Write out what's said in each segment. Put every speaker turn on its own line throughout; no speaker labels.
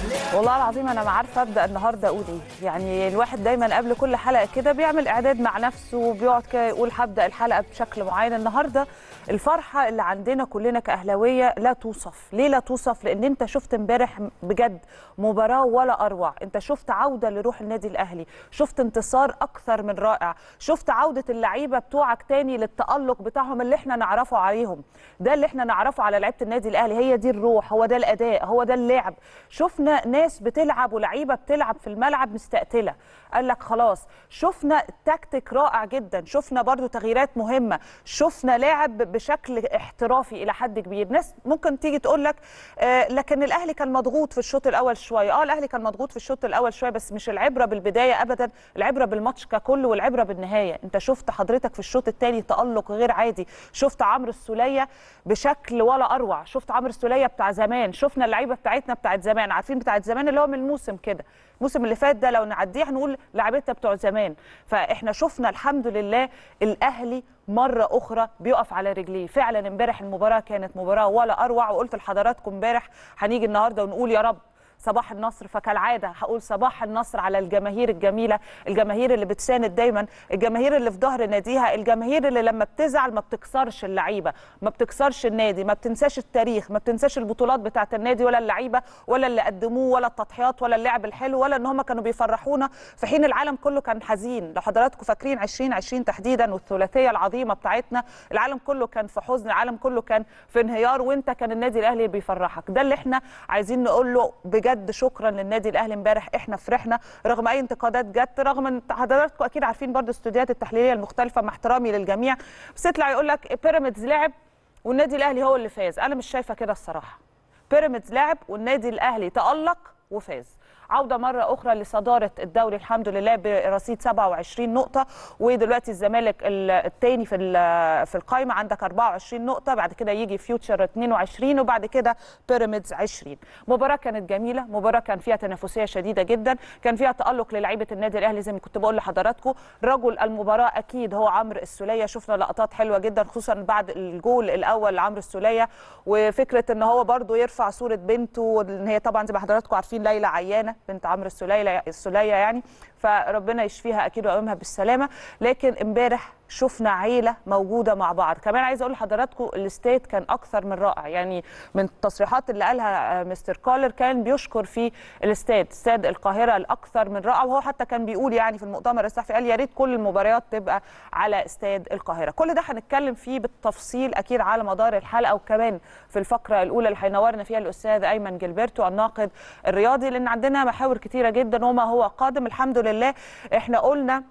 والله العظيم انا ما عارفه ابدا النهارده اقول ايه يعني الواحد دايما قبل كل حلقه كده بيعمل اعداد مع نفسه وبيقعد كده يقول هبدا الحلقه بشكل معين النهارده الفرحه اللي عندنا كلنا كاهلاويه لا توصف ليه لا توصف لان انت شفت امبارح بجد مباراه ولا اروع انت شفت عوده لروح النادي الاهلي شفت انتصار اكثر من رائع شفت عوده اللعيبه بتوعك تاني للتالق بتاعهم اللي احنا نعرفه عليهم ده اللي احنا نعرفه على لعيبه النادي الاهلي هي دي الروح هو ده الاداء هو ده اللعب شفنا ناس بتلعب ولعيبه بتلعب في الملعب مستقتله قال لك خلاص شفنا تكتيك رائع جدا شفنا برضو تغييرات مهمه شفنا لاعب بشكل احترافي الى حد كبير ناس ممكن تيجي تقول لك آه لكن الاهلي كان مضغوط في الشوط الاول شويه اه الاهلي كان مضغوط في الشوط الاول شويه بس مش العبره بالبدايه ابدا العبره بالماتش ككل والعبره بالنهايه انت شفت حضرتك في الشوط الثاني تالق غير عادي شفت عمرو السوليه بشكل ولا اروع شفت عمرو السوليه بتاع زمان شفنا اللعيبه بتاعتنا بتاعت زمان عارفين بتاعت زمان اللي هو من الموسم كده الموسم اللي فات ده لو نعديه هنقول لعيبتنا بتوع زمان فاحنا شفنا الحمد لله الاهلي مره اخرى بيقف على رجليه فعلا امبارح المباراه كانت مباراه ولا اروع وقلت لحضراتكم امبارح هنيجي النهارده ونقول يا رب صباح النصر فكالعاده هقول صباح النصر على الجماهير الجميله الجماهير اللي بتساند دايما الجماهير اللي في ظهر ناديها الجماهير اللي لما بتزعل ما بتكسرش اللعيبه ما بتكسرش النادي ما بتنساش التاريخ ما بتنساش البطولات بتاعه النادي ولا اللعيبه ولا اللي قدموه ولا التضحيات ولا اللعب الحلو ولا ان هم كانوا بيفرحونا في حين العالم كله كان حزين لو حضراتكم فاكرين 2020 تحديدا والثلاثيه العظيمه بتاعتنا العالم كله كان في حزن العالم كله كان في انهيار وانت كان النادي الاهلي بيفرحك ده اللي احنا عايزين نقول له بجد بجد شكرا للنادي الاهلي امبارح احنا فرحنا رغم اي انتقادات جت رغم ان حضراتكم اكيد عارفين برضو الاستوديوهات التحليليه المختلفه مع احترامي للجميع بس يطلع يقول لك بيراميدز لعب والنادي الاهلي هو اللي فاز انا مش شايفه كده الصراحه بيراميدز لعب والنادي الاهلي تالق وفاز عوده مره اخرى لصداره الدوري الحمد لله برصيد 27 نقطه ودلوقتي الزمالك الثاني في في القائمه عندك 24 نقطه بعد كده يجي فيوتشر 22 وبعد كده بيراميدز 20 مباراه كانت جميله مباراه كان فيها تنافسيه شديده جدا كان فيها تالق للعيبه النادي الاهلي زي ما كنت بقول لحضراتكم رجل المباراه اكيد هو عمرو السوليه شفنا لقطات حلوه جدا خصوصا بعد الجول الاول لعمرو السوليه وفكره ان هو برده يرفع صوره بنته ان هي طبعا زي ما حضراتكم عارفين ليلى عيانه بنت عمرو السوليه السوليه يعني فربنا يشفيها اكيد ويقومها بالسلامه لكن امبارح شفنا عيله موجوده مع بعض كمان عايزه اقول لحضراتكم الاستاد كان اكثر من رائع يعني من التصريحات اللي قالها مستر كولر كان بيشكر في الاستاد استاد القاهره الاكثر من رائع وهو حتى كان بيقول يعني في المؤتمر الصحفي قال يا ريت كل المباريات تبقى على استاد القاهره كل ده هنتكلم فيه بالتفصيل اكيد على مدار الحلقه وكمان في الفقره الاولى اللي هينورنا فيها الاستاذ ايمن جilberto الناقد الرياضي لان عندنا محاور كتيره جدا وما هو قادم الحمد لله احنا قلنا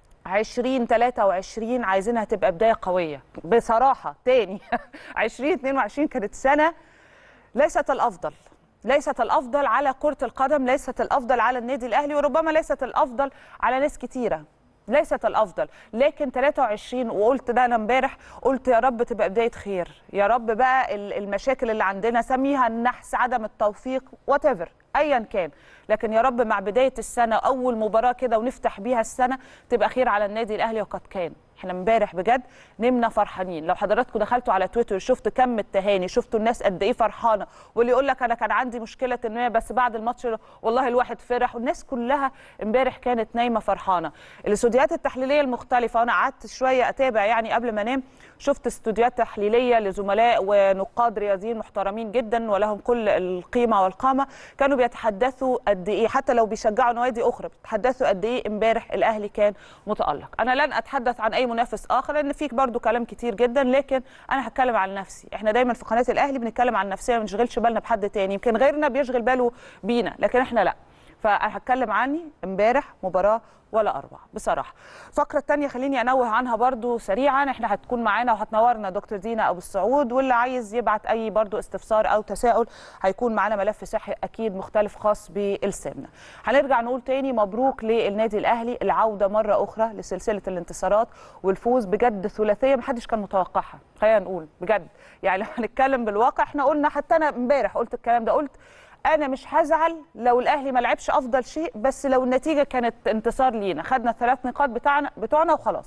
2023 عايزينها تبقى بدايه قويه بصراحه تاني 2022 كانت سنه ليست الافضل ليست الافضل على كره القدم ليست الافضل على النادي الاهلي وربما ليست الافضل على ناس كتيره ليست الافضل لكن 23 وقلت ده انا امبارح قلت يا رب تبقى بدايه خير يا رب بقى المشاكل اللي عندنا سميها النحس عدم التوفيق وات ايا كان لكن يا رب مع بدايه السنه اول مباراه كده ونفتح بيها السنه تبقى خير على النادي الاهلي وقد كان احنا امبارح بجد نمنا فرحانين لو حضراتكم دخلتوا على تويتر شفتوا كم التهاني شفتوا الناس قد ايه فرحانه واللي يقول لك انا كان عندي مشكله ما بس بعد الماتش والله الواحد فرح والناس كلها امبارح كانت نايمه فرحانه الاستوديوهات التحليليه المختلفه وانا قعدت شويه اتابع يعني قبل ما انام شفت استوديوهات تحليليه لزملاء ونقاد رياضيين محترمين جدا ولهم كل القيمه والقامه كانوا بيتحدثوا قد ايه حتى لو بيشجعوا نوادي اخرى بيتحدثوا قد ايه امبارح الاهلي كان متالق انا لن اتحدث عن اي منافس اخر لان فيك برضو كلام كتير جدا لكن انا هتكلم عن نفسي احنا دايما في قناه الاهلي بنتكلم عن نفسنا ما بنشغلش بالنا بحد تاني يمكن غيرنا بيشغل باله بينا لكن احنا لا فانا هتكلم عني امبارح مباراه ولا اروع بصراحه الفقره الثانيه خليني انوه عنها برضو سريعا احنا هتكون معانا وهتنورنا دكتور دينا ابو السعود واللي عايز يبعت اي برضو استفسار او تساؤل هيكون معانا ملف صحي اكيد مختلف خاص بالسمنه هنرجع نقول تاني مبروك للنادي الاهلي العوده مره اخرى لسلسله الانتصارات والفوز بجد ثلاثيه محدش كان متوقعها خلينا نقول بجد يعني لو هنتكلم بالواقع احنا قلنا حتى انا امبارح قلت الكلام ده قلت انا مش هزعل لو الاهلي ما لعبش افضل شيء بس لو النتيجه كانت انتصار لينا خدنا الثلاث نقاط بتاعنا بتوعنا وخلاص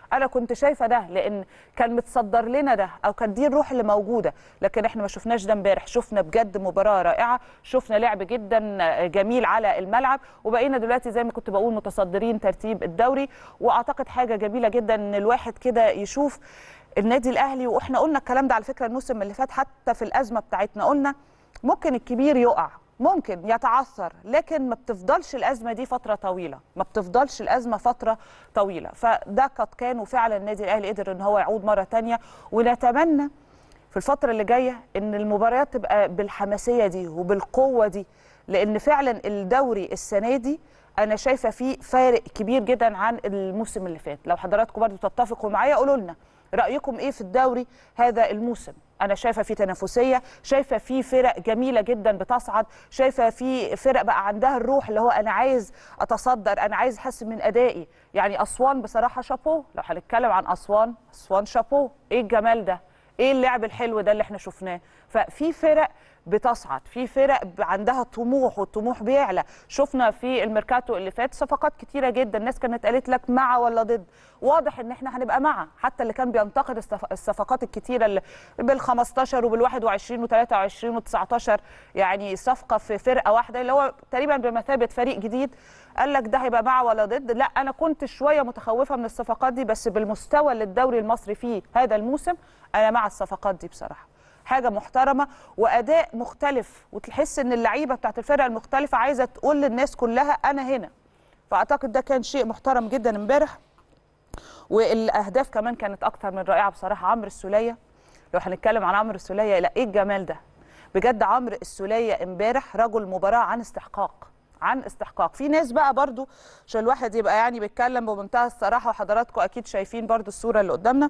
انا كنت شايفه ده لان كان متصدر لنا ده او كانت دي الروح اللي موجوده لكن احنا ما شفناش ده امبارح شفنا بجد مباراه رائعه شفنا لعب جدا جميل على الملعب وبقينا دلوقتي زي ما كنت بقول متصدرين ترتيب الدوري واعتقد حاجه جميله جدا ان الواحد كده يشوف النادي الاهلي واحنا قلنا الكلام ده على فكره الموسم اللي فات حتى في الازمه بتاعتنا قلنا ممكن الكبير يقع ممكن يتعثر لكن ما بتفضلش الازمه دي فتره طويله ما بتفضلش الازمه فتره طويله فده قد كان وفعلا النادي الاهلي قدر ان هو يعود مره تانية ونتمنى في الفتره اللي جايه ان المباريات تبقى بالحماسيه دي وبالقوه دي لان فعلا الدوري السنه دي انا شايفه فيه فارق كبير جدا عن الموسم اللي فات لو حضراتكم برضو تتفقوا معايا قولوا لنا رايكم ايه في الدوري هذا الموسم انا شايفه في تنافسيه شايفه في فرق جميله جدا بتصعد شايفه في فرق بقى عندها الروح اللي هو انا عايز اتصدر انا عايز احسن من ادائي يعني اسوان بصراحه شابو لو هنتكلم عن اسوان اسوان شابو ايه الجمال ده ايه اللعب الحلو ده اللي احنا شفناه ففي فرق بتصعد في فرق عندها طموح والطموح بيعلى شفنا في الميركاتو اللي فات صفقات كتيره جدا الناس كانت قالت لك مع ولا ضد واضح ان احنا هنبقى مع حتى اللي كان بينتقد الصفقات الكتيره اللي بال 15 وبال 21 و23 و19 يعني صفقه في فرقه واحده اللي هو تقريبا بمثابه فريق جديد قال لك ده هيبقى مع ولا ضد لا انا كنت شويه متخوفه من الصفقات دي بس بالمستوى اللي الدوري المصري فيه هذا الموسم انا مع الصفقات دي بصراحه حاجه محترمه واداء مختلف وتحس ان اللعيبه بتاعت الفرق المختلفه عايزه تقول للناس كلها انا هنا فاعتقد ده كان شيء محترم جدا امبارح والاهداف كمان كانت اكتر من رائعه بصراحه عمرو السوليه لو هنتكلم عن عمرو السوليه لا ايه الجمال ده بجد عمرو السوليه امبارح رجل مباراه عن استحقاق عن استحقاق في ناس بقى برضو عشان الواحد يبقى يعني بيتكلم بمنتهى الصراحه وحضراتكم اكيد شايفين برضو الصوره اللي قدامنا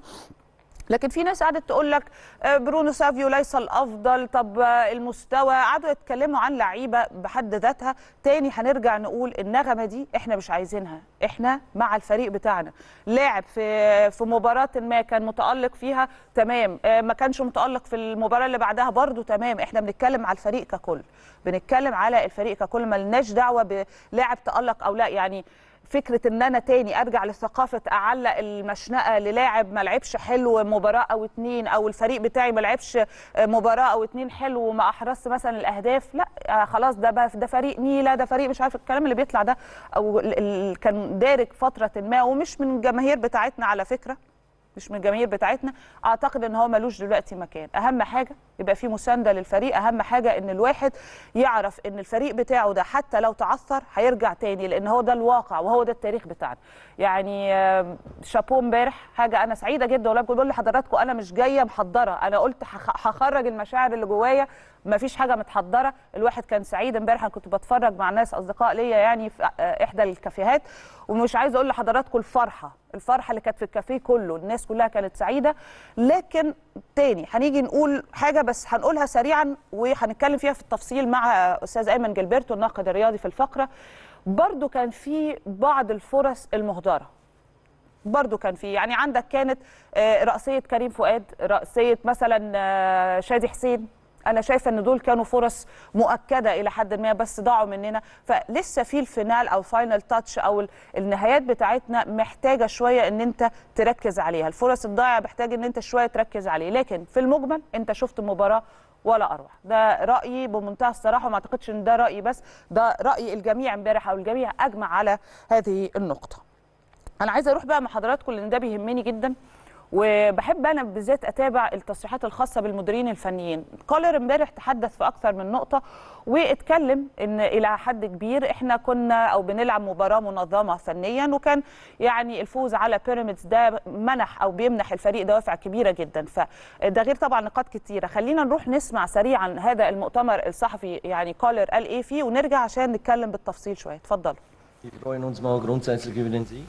لكن في ناس قعدت تقول لك برونو سافيو ليس الافضل طب المستوى قعدوا يتكلموا عن لعيبه بحد ذاتها تاني هنرجع نقول النغمه دي احنا مش عايزينها احنا مع الفريق بتاعنا لاعب في في مباراه ما كان متالق فيها تمام ما كانش متالق في المباراه اللي بعدها برده تمام احنا بنتكلم على الفريق ككل بنتكلم على الفريق ككل ملناش دعوه بلاعب تالق او لا يعني فكره ان انا تاني ارجع لثقافه اعلق المشنقه للاعب ما لعبش حلو مباراه او اتنين او الفريق بتاعي ما لعبش مباراه او اتنين حلو وما احرزش مثلا الاهداف لا خلاص ده بقى ده فريق نيله ده فريق مش عارف الكلام اللي بيطلع ده او كان دارك فتره ما ومش من الجماهير بتاعتنا على فكره مش من الجماهير بتاعتنا اعتقد ان هو ملوش دلوقتي مكان اهم حاجه يبقى في مسانده للفريق اهم حاجه ان الواحد يعرف ان الفريق بتاعه ده حتى لو تعثر هيرجع تاني لان هو ده الواقع وهو ده التاريخ بتاعنا يعني شابو امبارح حاجه انا سعيده جدا والله بقول لحضراتكم انا مش جايه محضره انا قلت هخرج المشاعر اللي جوايا ما فيش حاجه متحضره الواحد كان سعيد امبارح انا كنت بتفرج مع ناس اصدقاء ليا يعني في احدى الكافيهات ومش عايزه اقول لحضراتكم الفرحه الفرحه اللي كانت في الكافيه كله الناس كلها كانت سعيده لكن تاني هنيجي نقول حاجه بس هنقولها سريعا وهنتكلم فيها في التفصيل مع استاذ ايمن جلبرتو الناقد الرياضي في الفقره برضو كان في بعض الفرص المهدره برضو كان في يعني عندك كانت رأسية كريم فؤاد رأسية مثلا شادي حسين انا شايفه ان دول كانوا فرص مؤكده الى حد ما بس ضاعوا مننا فلسه في الفينال او فاينل تاتش او النهايات بتاعتنا محتاجه شويه ان انت تركز عليها الفرص الضايعه محتاج ان انت شويه تركز عليه لكن في المجمل انت شفت مباراه ولا اروع ده رايي بمنتهى الصراحه وما اعتقدش ان ده رايي بس ده راي الجميع امبارح او الجميع اجمع على هذه النقطه انا عايزه اروح بقى مع حضراتكم لان ده بيهمني جدا وبحب انا بالذات اتابع التصريحات الخاصه بالمديرين الفنيين كولر امبارح تحدث في اكثر من نقطه واتكلم ان الى حد كبير احنا كنا او بنلعب مباراه منظمه فنيا وكان يعني الفوز على بيراميدز ده منح او بيمنح الفريق دوافع كبيره جدا فده غير طبعا نقاط كتيره خلينا نروح نسمع سريعا هذا المؤتمر الصحفي يعني كولر قال ايه فيه ونرجع عشان نتكلم بالتفصيل شويه اتفضلوا
Wir freuen uns mal grundsätzlich über den Sieg.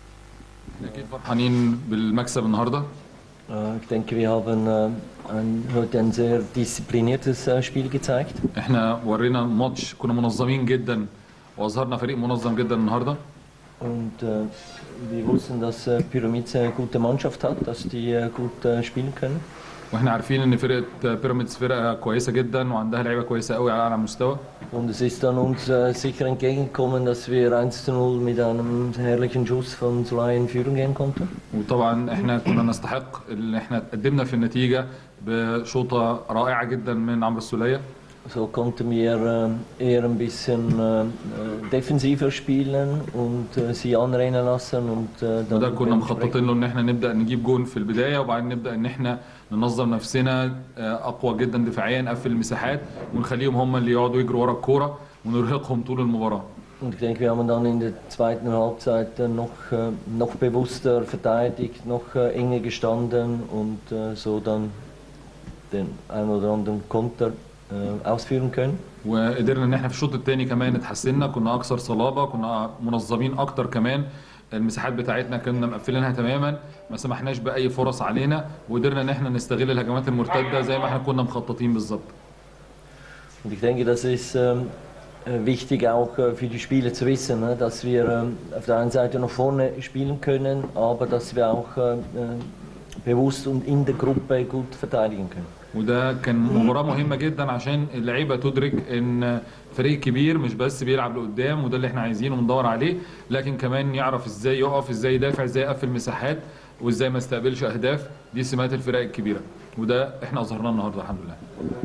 اكيد فرحانين بالمكسب النهارده
Äh, Ich denke, wir haben äh, ein, heute ein sehr diszipliniertes äh, Spiel gezeigt.
احنا ورينا ماتش كنا منظمين جدا واظهرنا فريق منظم جدا النهارده
Und äh, wir wussten, dass äh, Pyramid eine gute Mannschaft hat, dass die äh, gut äh, spielen können.
واحنا عارفين ان فرقه بيراميدز فرقه كويسه جدا وعندها لعيبه كويسه قوي على اعلى مستوى
Und es ist dann uns äh, sicher entgegengekommen, dass wir 1 zu 0 mit einem herrlichen Schuss von Zulay in Führung gehen konnten.
وطبعا احنا كنا نستحق ان احنا تقدمنا في النتيجه بشوطه رائعه جدا من عمرو السوليه
So konnten wir äh, eher ein bisschen äh, äh, defensiver spielen und äh, sie anrennen lassen und äh, dann
وده كنا
dementsprechend-
مخططين له ان احنا نبدا نجيب جون في البدايه وبعدين نبدا ان احنا ننظم نفسنا آه، اقوى جدا دفاعيا نقفل المساحات ونخليهم هم اللي يقعدوا يجروا ورا الكوره ونرهقهم طول المباراه
Und ich denke, wir haben dann in der zweiten Halbzeit äh, noch, äh, noch bewusster verteidigt, noch äh, enger gestanden und äh, so dann den ein oder anderen Konter äh, ausführen können.
وقدرنا ان احنا في الشوط الثاني كمان اتحسنا كنا اكثر صلابه كنا منظمين اكتر كمان المساحات بتاعتنا كنا مقفلينها تماما ما سمحناش باي فرص علينا وقدرنا ان احنا نستغل الهجمات المرتده زي ما احنا كنا مخططين بالظبط
Und ich denke, das ist ähm, äh, wichtig auch äh, für die Spieler zu wissen, ne, dass wir ähm, auf der einen Seite nach vorne spielen können, aber dass wir auch äh, äh, bewusst und in der Gruppe gut verteidigen können.
وده كان مباراه مهمه جدا عشان اللعيبه تدرك ان فريق كبير مش بس بيلعب لقدام وده اللي احنا عايزينه وبندور عليه لكن كمان يعرف ازاي يقف ازاي يدافع ازاي يقفل مساحات وازاي ما يستقبلش اهداف دي سمات الفرق الكبيره وده احنا اظهرناه النهارده الحمد لله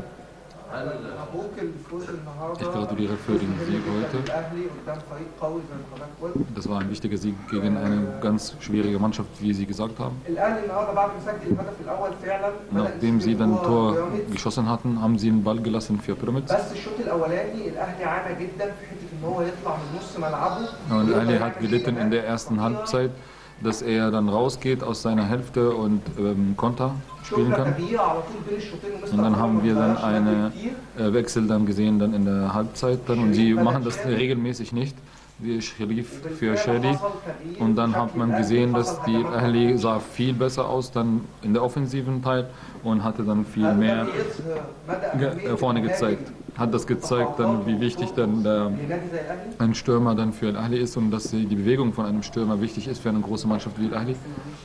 مبروك الفوز النهارده
Ich gratuliere für den Sieg heute.
الاهلي قدام فريق قوي زي ما حضرتك قلت
Das war ein wichtiger Sieg gegen eine ganz schwierige Mannschaft, wie Sie gesagt haben.
الاهلي النهارده بعد ما سجل الهدف الاول فعلا بدأ
Nachdem
يسجل
Sie dann ein
جوه
Tor
بيراميدز.
geschossen hatten, haben Sie den Ball gelassen für Pyramids.
بس الشوط الاولاني الاهلي عانى جدا في حته ان هو يطلع من نص ملعبه
Und
ويقدر
Ali
يعمل
hat gelitten in der ersten Halbzeit, dass er dann rausgeht aus seiner Hälfte und ähm, Konter spielen
شفنا
kann.
تغيير على طول بين الشوطين ومستر
Und dann
كولر
haben
ما
wir dann
غيرش بدري
eine
كتير.
äh, Wechsel dann gesehen dann in der Halbzeit dann und sie machen das regelmäßig nicht. Die Schrief für Shady. Und dann hat man gesehen, dass die Ahli sah viel besser aus dann in der offensiven Teil und hatte dann viel mehr ge- äh, vorne gezeigt. Hat das gezeigt, dann, wie wichtig dann der,
لنادي زي الاهلي
ein Stürmer dann für Al-Ahli ist und dass die Bewegung von einem Stürmer wichtig ist für eine große Mannschaft wie Al-Ahli.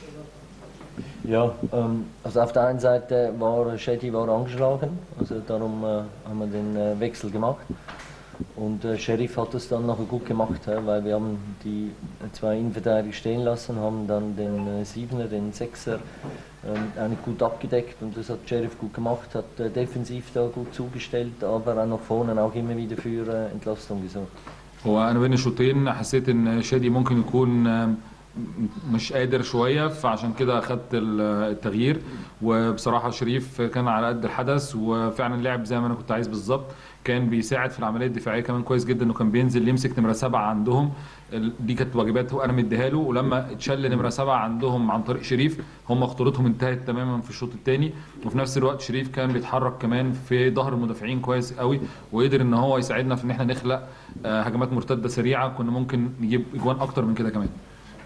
Ja, ähm, also auf der einen Seite war Shetty war angeschlagen, also darum äh, haben wir den äh, Wechsel gemacht. Und äh, Sheriff hat es dann nachher gut gemacht, hä, weil wir haben die äh, zwei Innenverteidiger stehen lassen, haben dann den äh, Siebener, den Sechser ähm, eigentlich gut abgedeckt und das hat Sheriff gut gemacht, hat äh, defensiv da gut zugestellt, aber auch nach vorne auch immer wieder für äh, Entlastung gesorgt.
هو انا بين الشوطين حسيت ان شادي ممكن يكون آم، مش قادر شويه فعشان كده اخدت ال- التغيير وبصراحه شريف كان على قد الحدث وفعلا لعب زي ما انا كنت عايز بالظبط كان بيساعد في العمليه الدفاعيه كمان كويس جدا انه كان بينزل يمسك نمره سبعه عندهم ال- دي كانت واجبات هو انا مديها له ولما اتشل نمره سبعه عندهم عن طريق شريف هم خطورتهم انتهت تماما في الشوط الثاني وفي نفس الوقت شريف كان بيتحرك كمان في ظهر المدافعين كويس قوي وقدر ان هو يساعدنا في ان احنا نخلق آه، هجمات مرتده سريعه كنا ممكن نجيب اجوان اكتر من كده كمان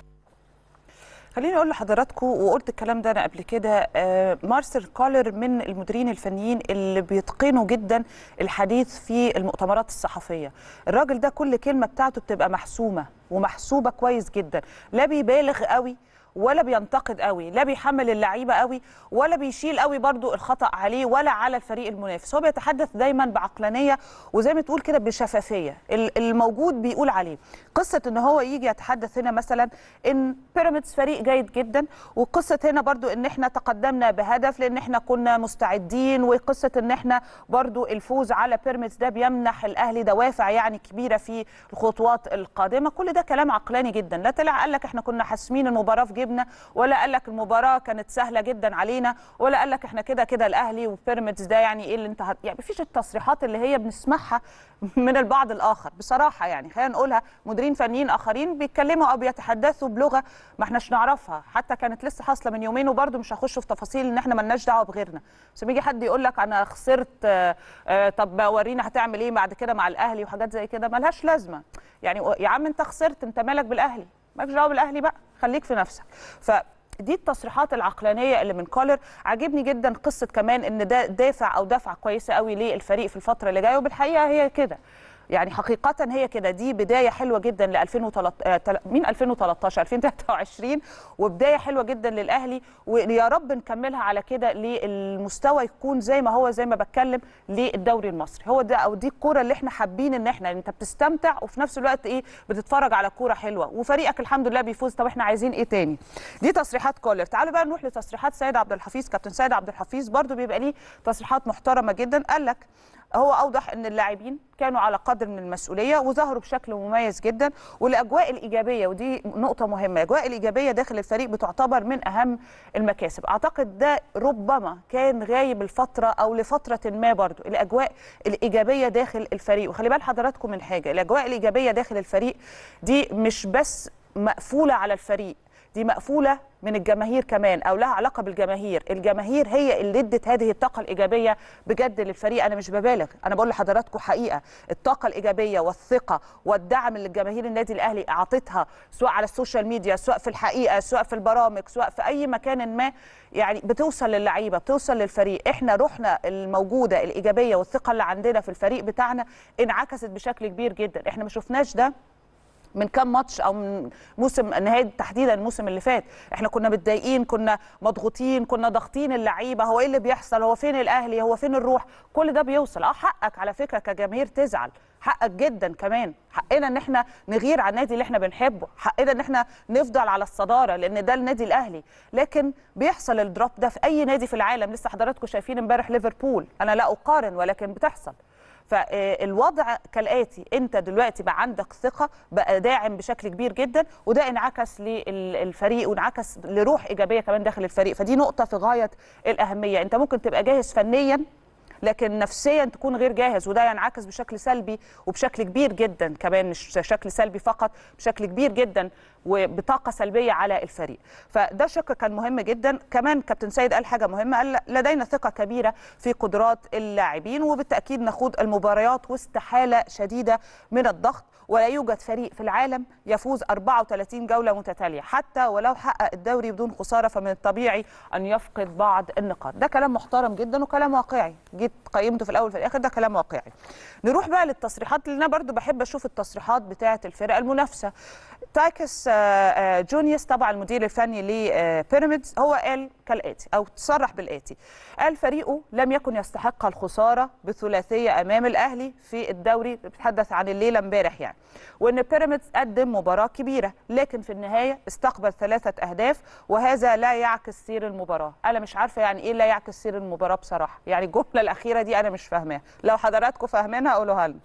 خليني اقول لحضراتكم وقلت الكلام ده انا قبل كده آه، مارسيل كولر من المديرين الفنيين اللي بيتقنوا جدا الحديث في المؤتمرات الصحفيه الراجل ده كل كلمه بتاعته بتبقى محسومه ومحسوبه كويس جدا لا بيبالغ قوي ولا بينتقد قوي لا بيحمل اللعيبه قوي ولا بيشيل قوي برضو الخطا عليه ولا على الفريق المنافس هو بيتحدث دايما بعقلانيه وزي ما تقول كده بشفافيه ال- الموجود بيقول عليه قصه ان هو يجي يتحدث هنا مثلا ان بيراميدز فريق جيد جدا وقصه هنا برضو ان احنا تقدمنا بهدف لان احنا كنا مستعدين وقصه ان احنا برضو الفوز على بيراميدز ده بيمنح الاهلي دوافع يعني كبيره في الخطوات القادمه كل ده كلام عقلاني جدا لا طلع قال لك احنا كنا حاسمين المباراه في جيبنا ولا قال لك المباراه كانت سهله جدا علينا ولا قال لك احنا كده كده الاهلي وبيراميدز ده يعني ايه اللي انت هت... يعني مفيش التصريحات اللي هي بنسمعها من البعض الاخر بصراحه يعني خلينا نقولها مديرين فنيين اخرين بيتكلموا او بيتحدثوا بلغه ما احناش نعرفها حتى كانت لسه حاصله من يومين وبرده مش هخش في تفاصيل ان احنا ملناش دعوه بغيرنا بس لما يجي حد يقول لك انا خسرت آه، آه، طب ورينا هتعمل ايه بعد كده مع الاهلي وحاجات زي كده ملهاش لازمه يعني يا عم انت خسرت انت مالك بالاهلي مالكش دعوه بالاهلي بقى خليك في نفسك ف دي التصريحات العقلانيه اللي من كولر عاجبني جدا قصه كمان ان ده دافع او دفعه كويسه قوي للفريق في الفتره اللي جايه وبالحقيقه هي كده يعني حقيقه هي كده دي بدايه حلوه جدا ل 2013 من 2013 2023 وبدايه حلوه جدا للاهلي ويا رب نكملها على كده للمستوى يكون زي ما هو زي ما بتكلم للدوري المصري هو ده او دي الكوره اللي احنا حابين ان احنا انت بتستمتع وفي نفس الوقت ايه بتتفرج على كوره حلوه وفريقك الحمد لله بيفوز طب احنا عايزين ايه تاني دي تصريحات كولر تعالوا بقى نروح لتصريحات سيد عبد الحفيظ كابتن سيد عبد الحفيظ برضو بيبقى ليه تصريحات محترمه جدا قال لك هو اوضح ان اللاعبين كانوا على قدر من المسؤوليه وظهروا بشكل مميز جدا والاجواء الايجابيه ودي نقطه مهمه الاجواء الايجابيه داخل الفريق بتعتبر من اهم المكاسب اعتقد ده ربما كان غايب الفتره او لفتره ما برضو الاجواء الايجابيه داخل الفريق وخلي بال حضراتكم من حاجه الاجواء الايجابيه داخل الفريق دي مش بس مقفوله على الفريق دي مقفوله من الجماهير كمان او لها علاقه بالجماهير الجماهير هي اللي ادت هذه الطاقه الايجابيه بجد للفريق انا مش ببالغ انا بقول لحضراتكم حقيقه الطاقه الايجابيه والثقه والدعم اللي الجماهير النادي الاهلي اعطتها سواء على السوشيال ميديا سواء في الحقيقه سواء في البرامج سواء في اي مكان ما يعني بتوصل للعيبه بتوصل للفريق احنا روحنا الموجوده الايجابيه والثقه اللي عندنا في الفريق بتاعنا انعكست بشكل كبير جدا احنا ما شفناش ده من كام ماتش او من موسم نهايه تحديدا الموسم اللي فات احنا كنا متضايقين كنا مضغوطين كنا ضاغطين اللعيبه هو ايه اللي بيحصل هو فين الاهلي هو فين الروح كل ده بيوصل اه حقك على فكره كجماهير تزعل حقك جدا كمان حقنا ان احنا نغير على النادي اللي احنا بنحبه حقنا ان احنا نفضل على الصداره لان ده النادي الاهلي لكن بيحصل الدروب ده في اي نادي في العالم لسه حضراتكم شايفين امبارح ليفربول انا لا اقارن ولكن بتحصل فالوضع كالاتي انت دلوقتي بقى عندك ثقه بقى داعم بشكل كبير جدا وده انعكس للفريق وانعكس لروح ايجابيه كمان داخل الفريق فدي نقطه في غايه الاهميه انت ممكن تبقى جاهز فنيا لكن نفسيا تكون غير جاهز وده ينعكس بشكل سلبي وبشكل كبير جدا كمان مش شكل سلبي فقط بشكل كبير جدا وبطاقه سلبيه على الفريق فده شق كان مهم جدا كمان كابتن سيد قال حاجه مهمه قال لدينا ثقه كبيره في قدرات اللاعبين وبالتاكيد نخوض المباريات وسط حاله شديده من الضغط ولا يوجد فريق في العالم يفوز 34 جوله متتاليه حتى ولو حقق الدوري بدون خساره فمن الطبيعي ان يفقد بعض النقاط ده كلام محترم جدا وكلام واقعي جيت قيمته في الاول وفي الاخر ده كلام واقعي نروح بقى للتصريحات اللي انا برضو بحب اشوف التصريحات بتاعه الفرق المنافسه تايكس جونيوس طبعا المدير الفني لبيراميدز هو قال كالاتي او تصرح بالاتي قال فريقه لم يكن يستحق الخساره بثلاثيه امام الاهلي في الدوري بتحدث عن الليله امبارح يعني وان بيراميدز قدم مباراه كبيره لكن في النهايه استقبل ثلاثه اهداف وهذا لا يعكس سير المباراه انا مش عارفه يعني ايه لا يعكس سير المباراه بصراحه يعني الجمله الاخيره دي انا مش فاهماها لو حضراتكم فاهمينها قولوها لنا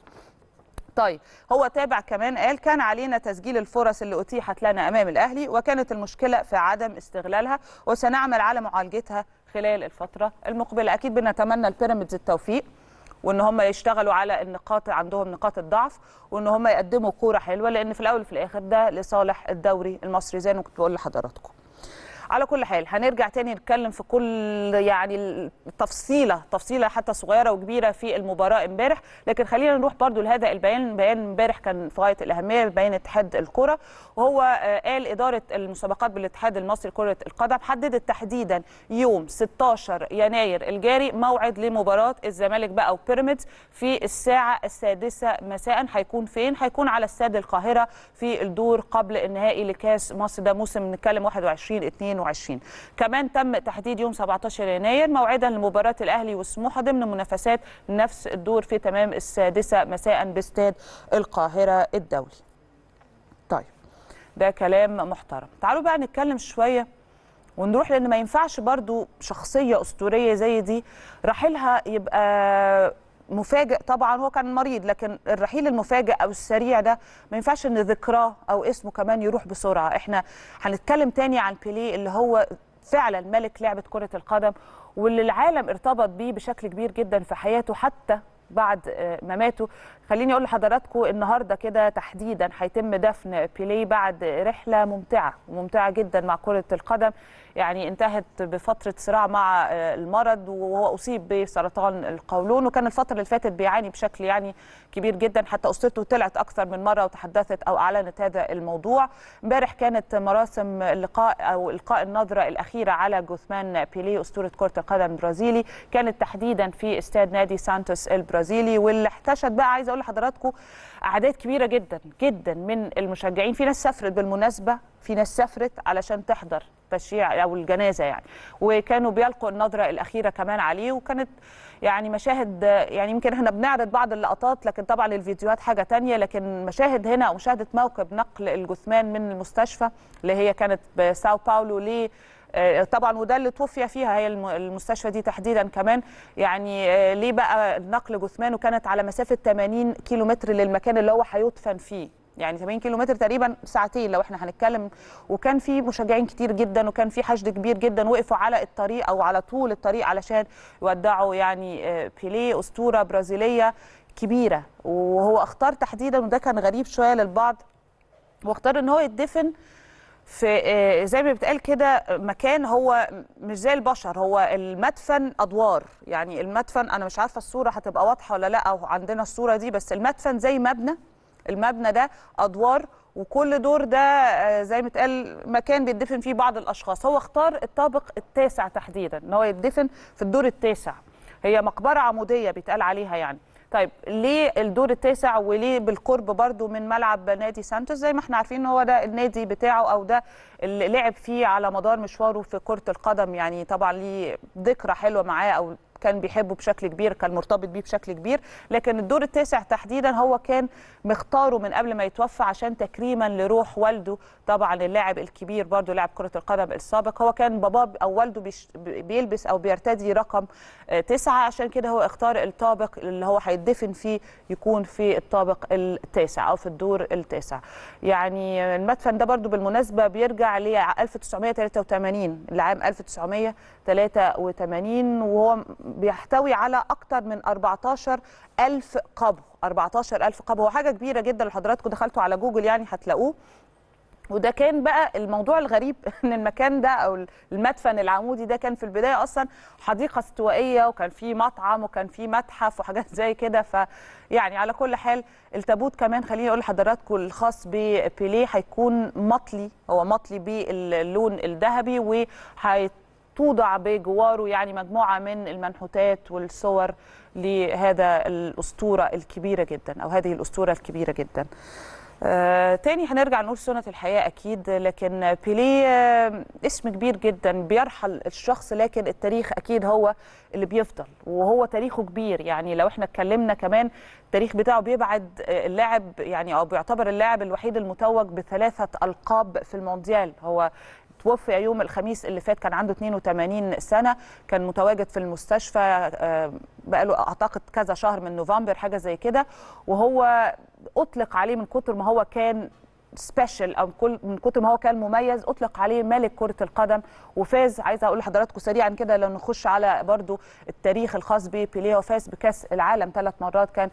طيب هو تابع كمان قال كان علينا تسجيل الفرص اللي اتيحت لنا امام الاهلي وكانت المشكله في عدم استغلالها وسنعمل على معالجتها خلال الفتره المقبله اكيد بنتمنى البيراميدز التوفيق وان هم يشتغلوا على النقاط عندهم نقاط الضعف وان هم يقدموا كوره حلوه لان في الاول وفي الاخر ده لصالح الدوري المصري زي ما كنت بقول لحضراتكم على كل حال هنرجع تاني نتكلم في كل يعني التفصيله تفصيله حتى صغيره وكبيره في المباراه امبارح لكن خلينا نروح برضو لهذا البيان بيان امبارح كان في غايه الاهميه بيان اتحاد الكره وهو قال اداره المسابقات بالاتحاد المصري لكره القدم حددت تحديدا يوم 16 يناير الجاري موعد لمباراه الزمالك بقى وبيراميدز في الساعه السادسه مساء هيكون فين هيكون على استاد القاهره في الدور قبل النهائي لكاس مصر ده موسم نتكلم 21 2 2022 كمان تم تحديد يوم 17 يناير موعدا لمباراة الأهلي وسموحة ضمن منافسات نفس الدور في تمام السادسة مساء باستاد القاهرة الدولي طيب ده كلام محترم تعالوا بقى نتكلم شوية ونروح لأن ما ينفعش برضو شخصية أسطورية زي دي رحيلها يبقى مفاجئ طبعا هو كان مريض لكن الرحيل المفاجئ او السريع ده ما ينفعش ان ذكراه او اسمه كمان يروح بسرعه احنا هنتكلم تاني عن بيليه اللي هو فعلا ملك لعبه كره القدم واللي العالم ارتبط بيه بشكل كبير جدا في حياته حتى بعد مماته خليني اقول لحضراتكم النهارده كده تحديدا هيتم دفن بيليه بعد رحله ممتعه وممتعه جدا مع كره القدم يعني انتهت بفتره صراع مع المرض وهو اصيب بسرطان القولون وكان الفتره اللي فاتت بيعاني بشكل يعني كبير جدا حتى اسرته طلعت اكثر من مره وتحدثت او اعلنت هذا الموضوع امبارح كانت مراسم اللقاء او القاء النظره الاخيره على جثمان بيليه اسطوره كره القدم البرازيلي كانت تحديدا في استاد نادي سانتوس البرازيلي البرازيلي واللي احتشد بقى عايزه اقول لحضراتكم اعداد كبيره جدا جدا من المشجعين في ناس سافرت بالمناسبه في ناس سافرت علشان تحضر تشييع او الجنازه يعني وكانوا بيلقوا النظره الاخيره كمان عليه وكانت يعني مشاهد يعني يمكن احنا بنعرض بعض اللقطات لكن طبعا الفيديوهات حاجه تانية لكن مشاهد هنا او مشاهده موكب نقل الجثمان من المستشفى اللي هي كانت بساو باولو ل آه، طبعا وده اللي توفي فيها هي الم- المستشفى دي تحديدا كمان يعني آه، ليه بقى نقل جثمانه كانت على مسافه 80 كيلو متر للمكان اللي هو هيدفن فيه يعني 80 كيلو متر تقريبا ساعتين لو احنا هنتكلم وكان في مشجعين كتير جدا وكان في حشد كبير جدا وقفوا على الطريق او على طول الطريق علشان يودعوا يعني آه، بيليه اسطوره برازيليه كبيره وهو اختار تحديدا وده كان غريب شويه للبعض واختار ان هو يدفن في آه، زي ما بيتقال كده مكان هو مش زي البشر هو المدفن ادوار يعني المدفن انا مش عارفه الصوره هتبقى واضحه ولا لا او عندنا الصوره دي بس المدفن زي مبنى المبنى ده ادوار وكل دور ده آه، زي ما اتقال مكان بيدفن فيه بعض الاشخاص هو اختار الطابق التاسع تحديدا ان هو يدفن في الدور التاسع هي مقبره عموديه بيتقال عليها يعني طيب ليه الدور التاسع وليه بالقرب برضو من ملعب نادي سانتوس زي ما احنا عارفين ان هو ده النادي بتاعه او ده اللي لعب فيه على مدار مشواره في كرة القدم يعني طبعا ليه ذكرى حلوة معاه او كان بيحبه بشكل كبير كان مرتبط بيه بشكل كبير لكن الدور التاسع تحديدا هو كان مختاره من قبل ما يتوفى عشان تكريما لروح والده طبعا اللاعب الكبير برضو لاعب كرة القدم السابق هو كان باباه او والده بيش بيلبس او بيرتدي رقم آه، تسعة عشان كده هو اختار الطابق اللي هو هيدفن فيه يكون في الطابق التاسع او في الدور التاسع يعني المدفن ده برضو بالمناسبة بيرجع ل 1983 لعام 1983 وهو بيحتوي على أكتر من 14 ألف قبر 14 ألف قبر هو حاجة كبيرة جدا لو حضراتكم دخلتوا على جوجل يعني هتلاقوه وده كان بقى الموضوع الغريب ان المكان ده او المدفن العمودي ده كان في البدايه اصلا حديقه استوائيه وكان فيه مطعم وكان فيه متحف وحاجات زي كده فيعني على كل حال التابوت كمان خليني اقول لحضراتكم الخاص ببيليه هيكون مطلي هو مطلي باللون الذهبي وهيتوضع بجواره يعني مجموعه من المنحوتات والصور لهذا الاسطوره الكبيره جدا او هذه الاسطوره الكبيره جدا آه، تاني هنرجع نقول سنة الحياة أكيد لكن بيليه آه، اسم كبير جدا بيرحل الشخص لكن التاريخ أكيد هو اللي بيفضل وهو تاريخه كبير يعني لو احنا اتكلمنا كمان التاريخ بتاعه بيبعد آه، اللاعب يعني أو بيعتبر اللاعب الوحيد المتوج بثلاثة ألقاب في المونديال هو توفي يوم الخميس اللي فات كان عنده 82 سنة كان متواجد في المستشفى آه، بقاله أعتقد كذا شهر من نوفمبر حاجة زي كده وهو أطلق عليه من كتر ما هو كان سبيشال او كل من كتر ما هو كان مميز اطلق عليه ملك كره القدم وفاز عايزه اقول لحضراتكم سريعا كده لو نخش على برضو التاريخ الخاص ببيليه وفاز بكاس العالم ثلاث مرات كان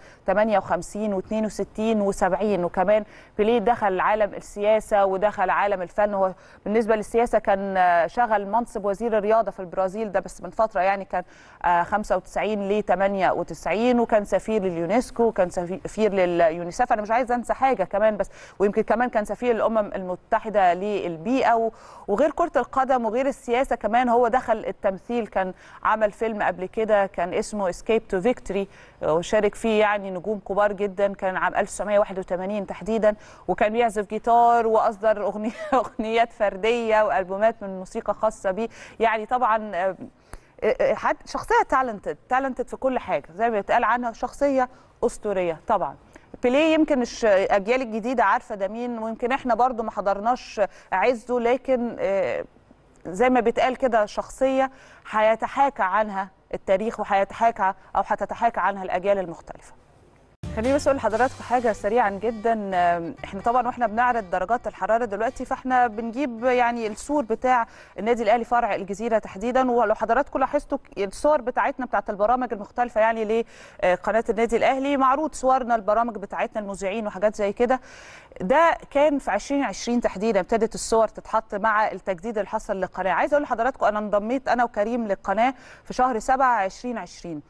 58 و62 و70 وكمان بيليه دخل عالم السياسه ودخل عالم الفن هو بالنسبه للسياسه كان آه، شغل منصب وزير الرياضه في البرازيل ده بس من فتره يعني كان آه، 95 ل 98 وكان سفير لليونسكو وكان سفير لليونيسف انا مش عايزه انسى حاجه كمان بس ويمكن كمان كان سفير الامم المتحده للبيئه و- وغير كره القدم وغير السياسه كمان هو دخل التمثيل كان عمل فيلم قبل كده كان اسمه اسكيب تو فيكتوري وشارك فيه يعني نجوم كبار جدا كان عام 1981 تحديدا وكان بيعزف جيتار واصدر اغنيه اغنيات فرديه والبومات من موسيقى خاصه بيه يعني طبعا آه، آه، حد شخصيه تالنتد تالنتد في كل حاجه زي ما بيتقال عنها شخصيه اسطوريه طبعا بيليه يمكن مش اجيال الجديده عارفه ده مين ويمكن احنا برضو ما حضرناش عزه لكن آه، زي ما بيتقال كده شخصيه هيتحاكى عنها التاريخ وهيتحاكى او هتتحاكى عنها الاجيال المختلفه خليني بس اقول لحضراتكم حاجه سريعا جدا آم، احنا طبعا واحنا بنعرض درجات الحراره دلوقتي فاحنا بنجيب يعني السور بتاع النادي الاهلي فرع الجزيره تحديدا ولو حضراتكم لاحظتوا الصور بتاعتنا بتاعت البرامج المختلفه يعني لقناه النادي الاهلي معروض صورنا البرامج بتاعتنا المذيعين وحاجات زي كده ده كان في 2020 تحديدا ابتدت الصور تتحط مع التجديد اللي حصل للقناه عايزه اقول لحضراتكم انا انضميت انا وكريم للقناه في شهر 7 2020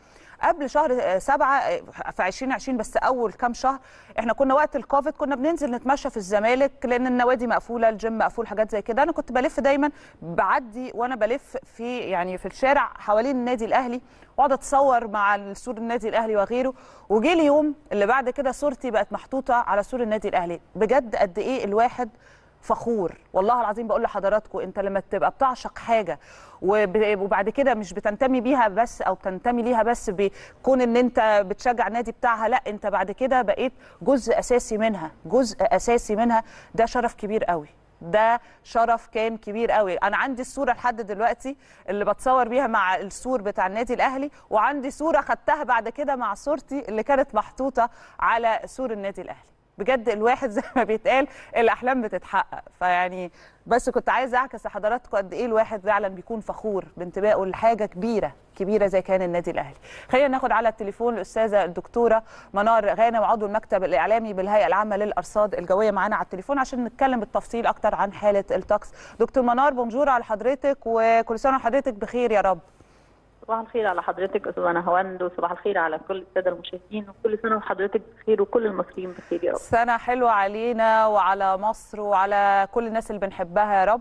قبل شهر سبعة في 2020 بس اول كام شهر احنا كنا وقت الكوفيد كنا بننزل نتمشى في الزمالك لان النوادي مقفوله الجيم مقفول حاجات زي كده انا كنت بلف دايما بعدي وانا بلف في يعني في الشارع حوالين النادي الاهلي واقعد اتصور مع سور النادي الاهلي وغيره وجي اليوم اللي بعد كده صورتي بقت محطوطه على سور النادي الاهلي بجد قد ايه الواحد فخور والله العظيم بقول لحضراتكم انت لما تبقى بتعشق حاجه وب- وبعد كده مش بتنتمي بيها بس او بتنتمي ليها بس بكون ان انت بتشجع النادي بتاعها لا انت بعد كده بقيت جزء اساسي منها جزء اساسي منها ده شرف كبير قوي ده شرف كان كبير قوي انا عندي الصوره لحد دلوقتي اللي بتصور بيها مع السور بتاع النادي الاهلي وعندي صوره خدتها بعد كده مع صورتي اللي كانت محطوطه على سور النادي الاهلي بجد الواحد زي ما بيتقال الاحلام بتتحقق فيعني بس كنت عايزه اعكس لحضراتكم قد ايه الواحد فعلا بيكون فخور بانتمائه لحاجه كبيره كبيره زي كان النادي الاهلي خلينا ناخد على التليفون الاستاذه الدكتوره منار غانم عضو المكتب الاعلامي بالهيئه العامه للارصاد الجويه معانا على التليفون عشان نتكلم بالتفصيل اكتر عن حاله الطقس دكتور منار بونجور على حضرتك وكل سنه وحضرتك بخير يا رب
صباح الخير على حضرتك استاذ نهاوند وصباح الخير على كل الساده المشاهدين وكل سنه وحضرتك بخير وكل المصريين بخير يا رب
سنة حلوة علينا وعلى مصر وعلى كل الناس اللي بنحبها يا رب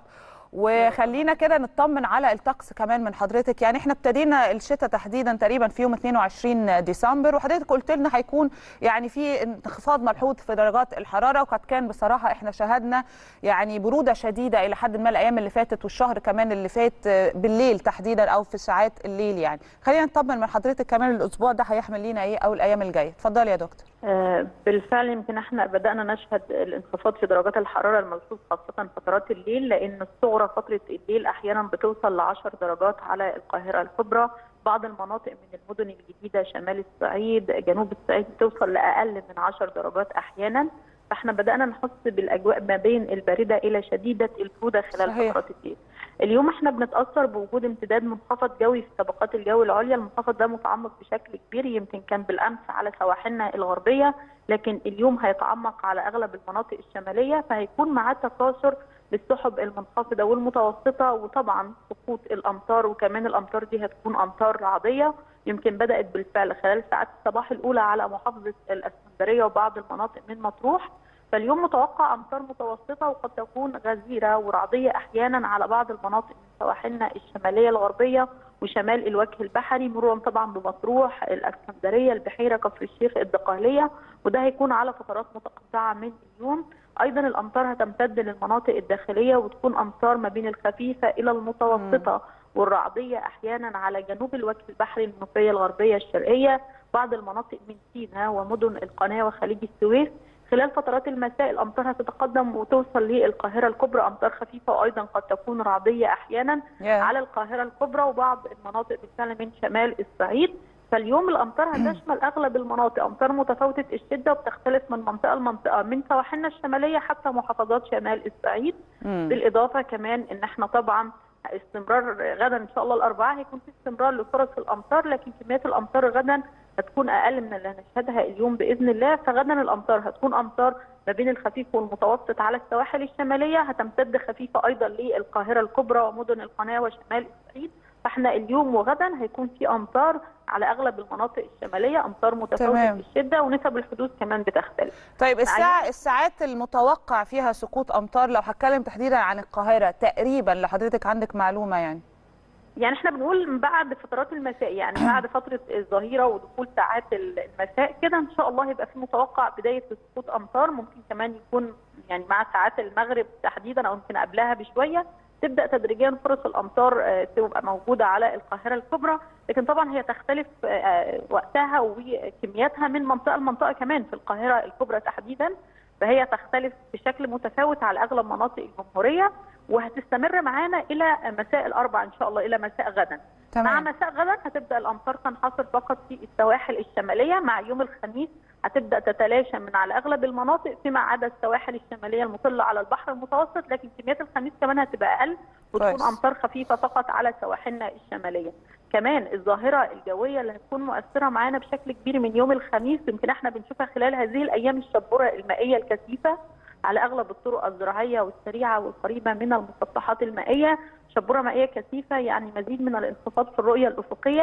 وخلينا كده نطمن على الطقس كمان من حضرتك يعني احنا ابتدينا الشتاء تحديدا تقريبا في يوم 22 ديسمبر وحضرتك قلت لنا هيكون يعني في انخفاض ملحوظ في درجات الحراره وقد كان بصراحه احنا شهدنا يعني بروده شديده الى حد ما الايام اللي فاتت والشهر كمان اللي فات بالليل تحديدا او في ساعات الليل يعني خلينا نطمن من حضرتك كمان الاسبوع ده هيحمل لينا ايه او الايام الجايه اتفضلي يا دكتور
آه، بالفعل يمكن احنا بدانا نشهد الانخفاض في درجات الحراره الملحوظ خاصه فترات الليل لان الصغرى فتره الليل احيانا بتوصل ل 10 درجات على القاهره الكبرى بعض المناطق من المدن الجديده شمال الصعيد جنوب الصعيد بتوصل لاقل من 10 درجات احيانا فاحنا بدانا نحس بالاجواء ما بين البارده الى شديده البروده خلال
صحيح.
فترات الليل اليوم احنا بنتاثر بوجود امتداد منخفض جوي في طبقات الجو العليا المنخفض ده متعمق بشكل كبير يمكن كان بالامس على سواحلنا الغربيه لكن اليوم هيتعمق على اغلب المناطق الشماليه فهيكون معاه تكاثر للسحب المنخفضه والمتوسطه وطبعا سقوط الامطار وكمان الامطار دي هتكون امطار رعديه يمكن بدات بالفعل خلال ساعات الصباح الاولى على محافظه الاسكندريه وبعض المناطق من مطروح فاليوم متوقع امطار متوسطه وقد تكون غزيره ورعديه احيانا على بعض المناطق من سواحلنا الشماليه الغربيه وشمال الوجه البحري مرورا طبعا بمطروح الاسكندريه البحيره كفر الشيخ الدقهليه وده هيكون على فترات متقطعه من اليوم ايضا الامطار هتمتد للمناطق الداخليه وتكون امطار ما بين الخفيفه الى المتوسطه والرعديه احيانا على جنوب الوجه البحري المنوفيه الغربيه الشرقيه بعض المناطق من سيناء ومدن القناه وخليج السويس خلال فترات المساء الامطار هتتقدم وتوصل للقاهره الكبرى امطار خفيفه وايضا قد تكون رعديه احيانا
Yeah.
على القاهره الكبرى وبعض المناطق بالفعل من شمال الصعيد فاليوم الامطار هتشمل اغلب المناطق امطار متفاوته الشده وبتختلف من منطقه لمنطقه من سواحلنا الشماليه حتى محافظات شمال الصعيد
مم.
بالاضافه كمان ان احنا طبعا استمرار غدا ان شاء الله الاربعاء هيكون في استمرار لفرص الامطار لكن كميات الامطار غدا هتكون اقل من اللي هنشهدها اليوم باذن الله فغدا الامطار هتكون امطار ما بين الخفيف والمتوسط على السواحل الشماليه هتمتد خفيفه ايضا للقاهره الكبرى ومدن القناه وشمال الصعيد فاحنا اليوم وغدا هيكون في امطار على اغلب المناطق الشماليه امطار متفاوته
تمام.
في الشده ونسب الحدوث كمان بتختلف
طيب الساعة الساعات المتوقع فيها سقوط أمطار لو هتكلم تحديدا عن القاهرة تقريبا لو حضرتك عندك معلومة يعني
يعني احنا بنقول من بعد فترات المساء يعني بعد فتره الظهيره ودخول ساعات المساء كده ان شاء الله يبقى في متوقع بدايه سقوط امطار ممكن كمان يكون يعني مع ساعات المغرب تحديدا او يمكن قبلها بشويه تبدا تدريجيا فرص الامطار آه، تبقى موجوده على القاهره الكبرى لكن طبعا هي تختلف آه، وقتها وكمياتها من منطقه لمنطقه كمان في القاهره الكبرى تحديدا فهي تختلف بشكل متفاوت على اغلب مناطق الجمهوريه وهتستمر معانا الى مساء الاربعاء ان شاء الله الى مساء غدا مع
تمام
مساء غدا هتبدا الامطار تنحصر فقط في السواحل الشماليه مع يوم الخميس هتبدا تتلاشى من على اغلب المناطق فيما عدا السواحل الشماليه المطله على البحر المتوسط لكن كميات الخميس كمان هتبقى اقل وتكون
كويس.
امطار خفيفه فقط على سواحلنا الشماليه كمان الظاهره الجويه اللي هتكون مؤثره معانا بشكل كبير من يوم الخميس يمكن احنا بنشوفها خلال هذه الايام الشبوره المائيه الكثيفه على اغلب الطرق الزراعيه والسريعه والقريبه من المسطحات المائيه شبوره مائيه كثيفه يعني مزيد من الانخفاض في الرؤيه الافقيه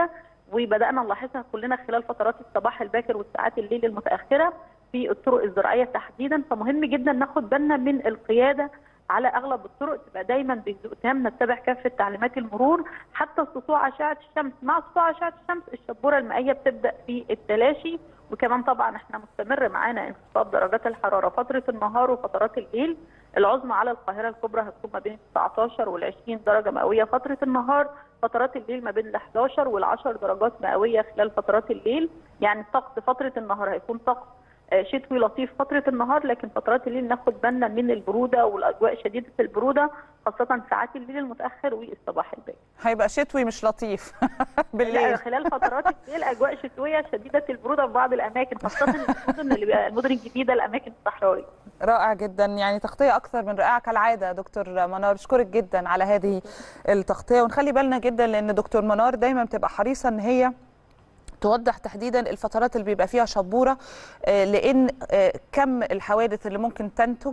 وبدانا نلاحظها كلنا خلال فترات الصباح الباكر والساعات الليل المتاخره في الطرق الزراعيه تحديدا فمهم جدا ناخد بالنا من القياده على اغلب الطرق تبقى دايما بهدوء تام نتبع كافه تعليمات المرور حتى سطوع اشعه الشمس مع سطوع اشعه الشمس الشبوره المائيه بتبدا في التلاشي وكمان طبعا احنا مستمر معانا انخفاض درجات الحراره فتره النهار وفترات الليل العظمى على القاهره الكبرى هتكون ما بين 19 وال 20 درجه مئويه فتره النهار فترات الليل ما بين ال 11 وال 10 درجات مئويه خلال فترات الليل يعني الطقس فتره النهار هيكون طقس آه، شتوي لطيف فتره النهار لكن فترات الليل ناخد بالنا من البروده والاجواء شديده البروده خاصه ساعات الليل المتاخر والصباح الباكر
هيبقى شتوي مش لطيف
لا
بالليل
خلال فترات الليل اجواء شتويه شديده البروده في بعض الاماكن خاصه المدن اللي بقى- المدن الجديده الاماكن الصحراويه
رائع جدا يعني تغطيه اكثر من رائعه كالعاده دكتور منار بشكرك جدا على هذه التغطيه ونخلي بالنا جدا لان دكتور منار دايما بتبقى حريصه ان هي توضح تحديدا الفترات اللي بيبقى فيها شبوره آه، لان آه، كم الحوادث اللي ممكن تنتج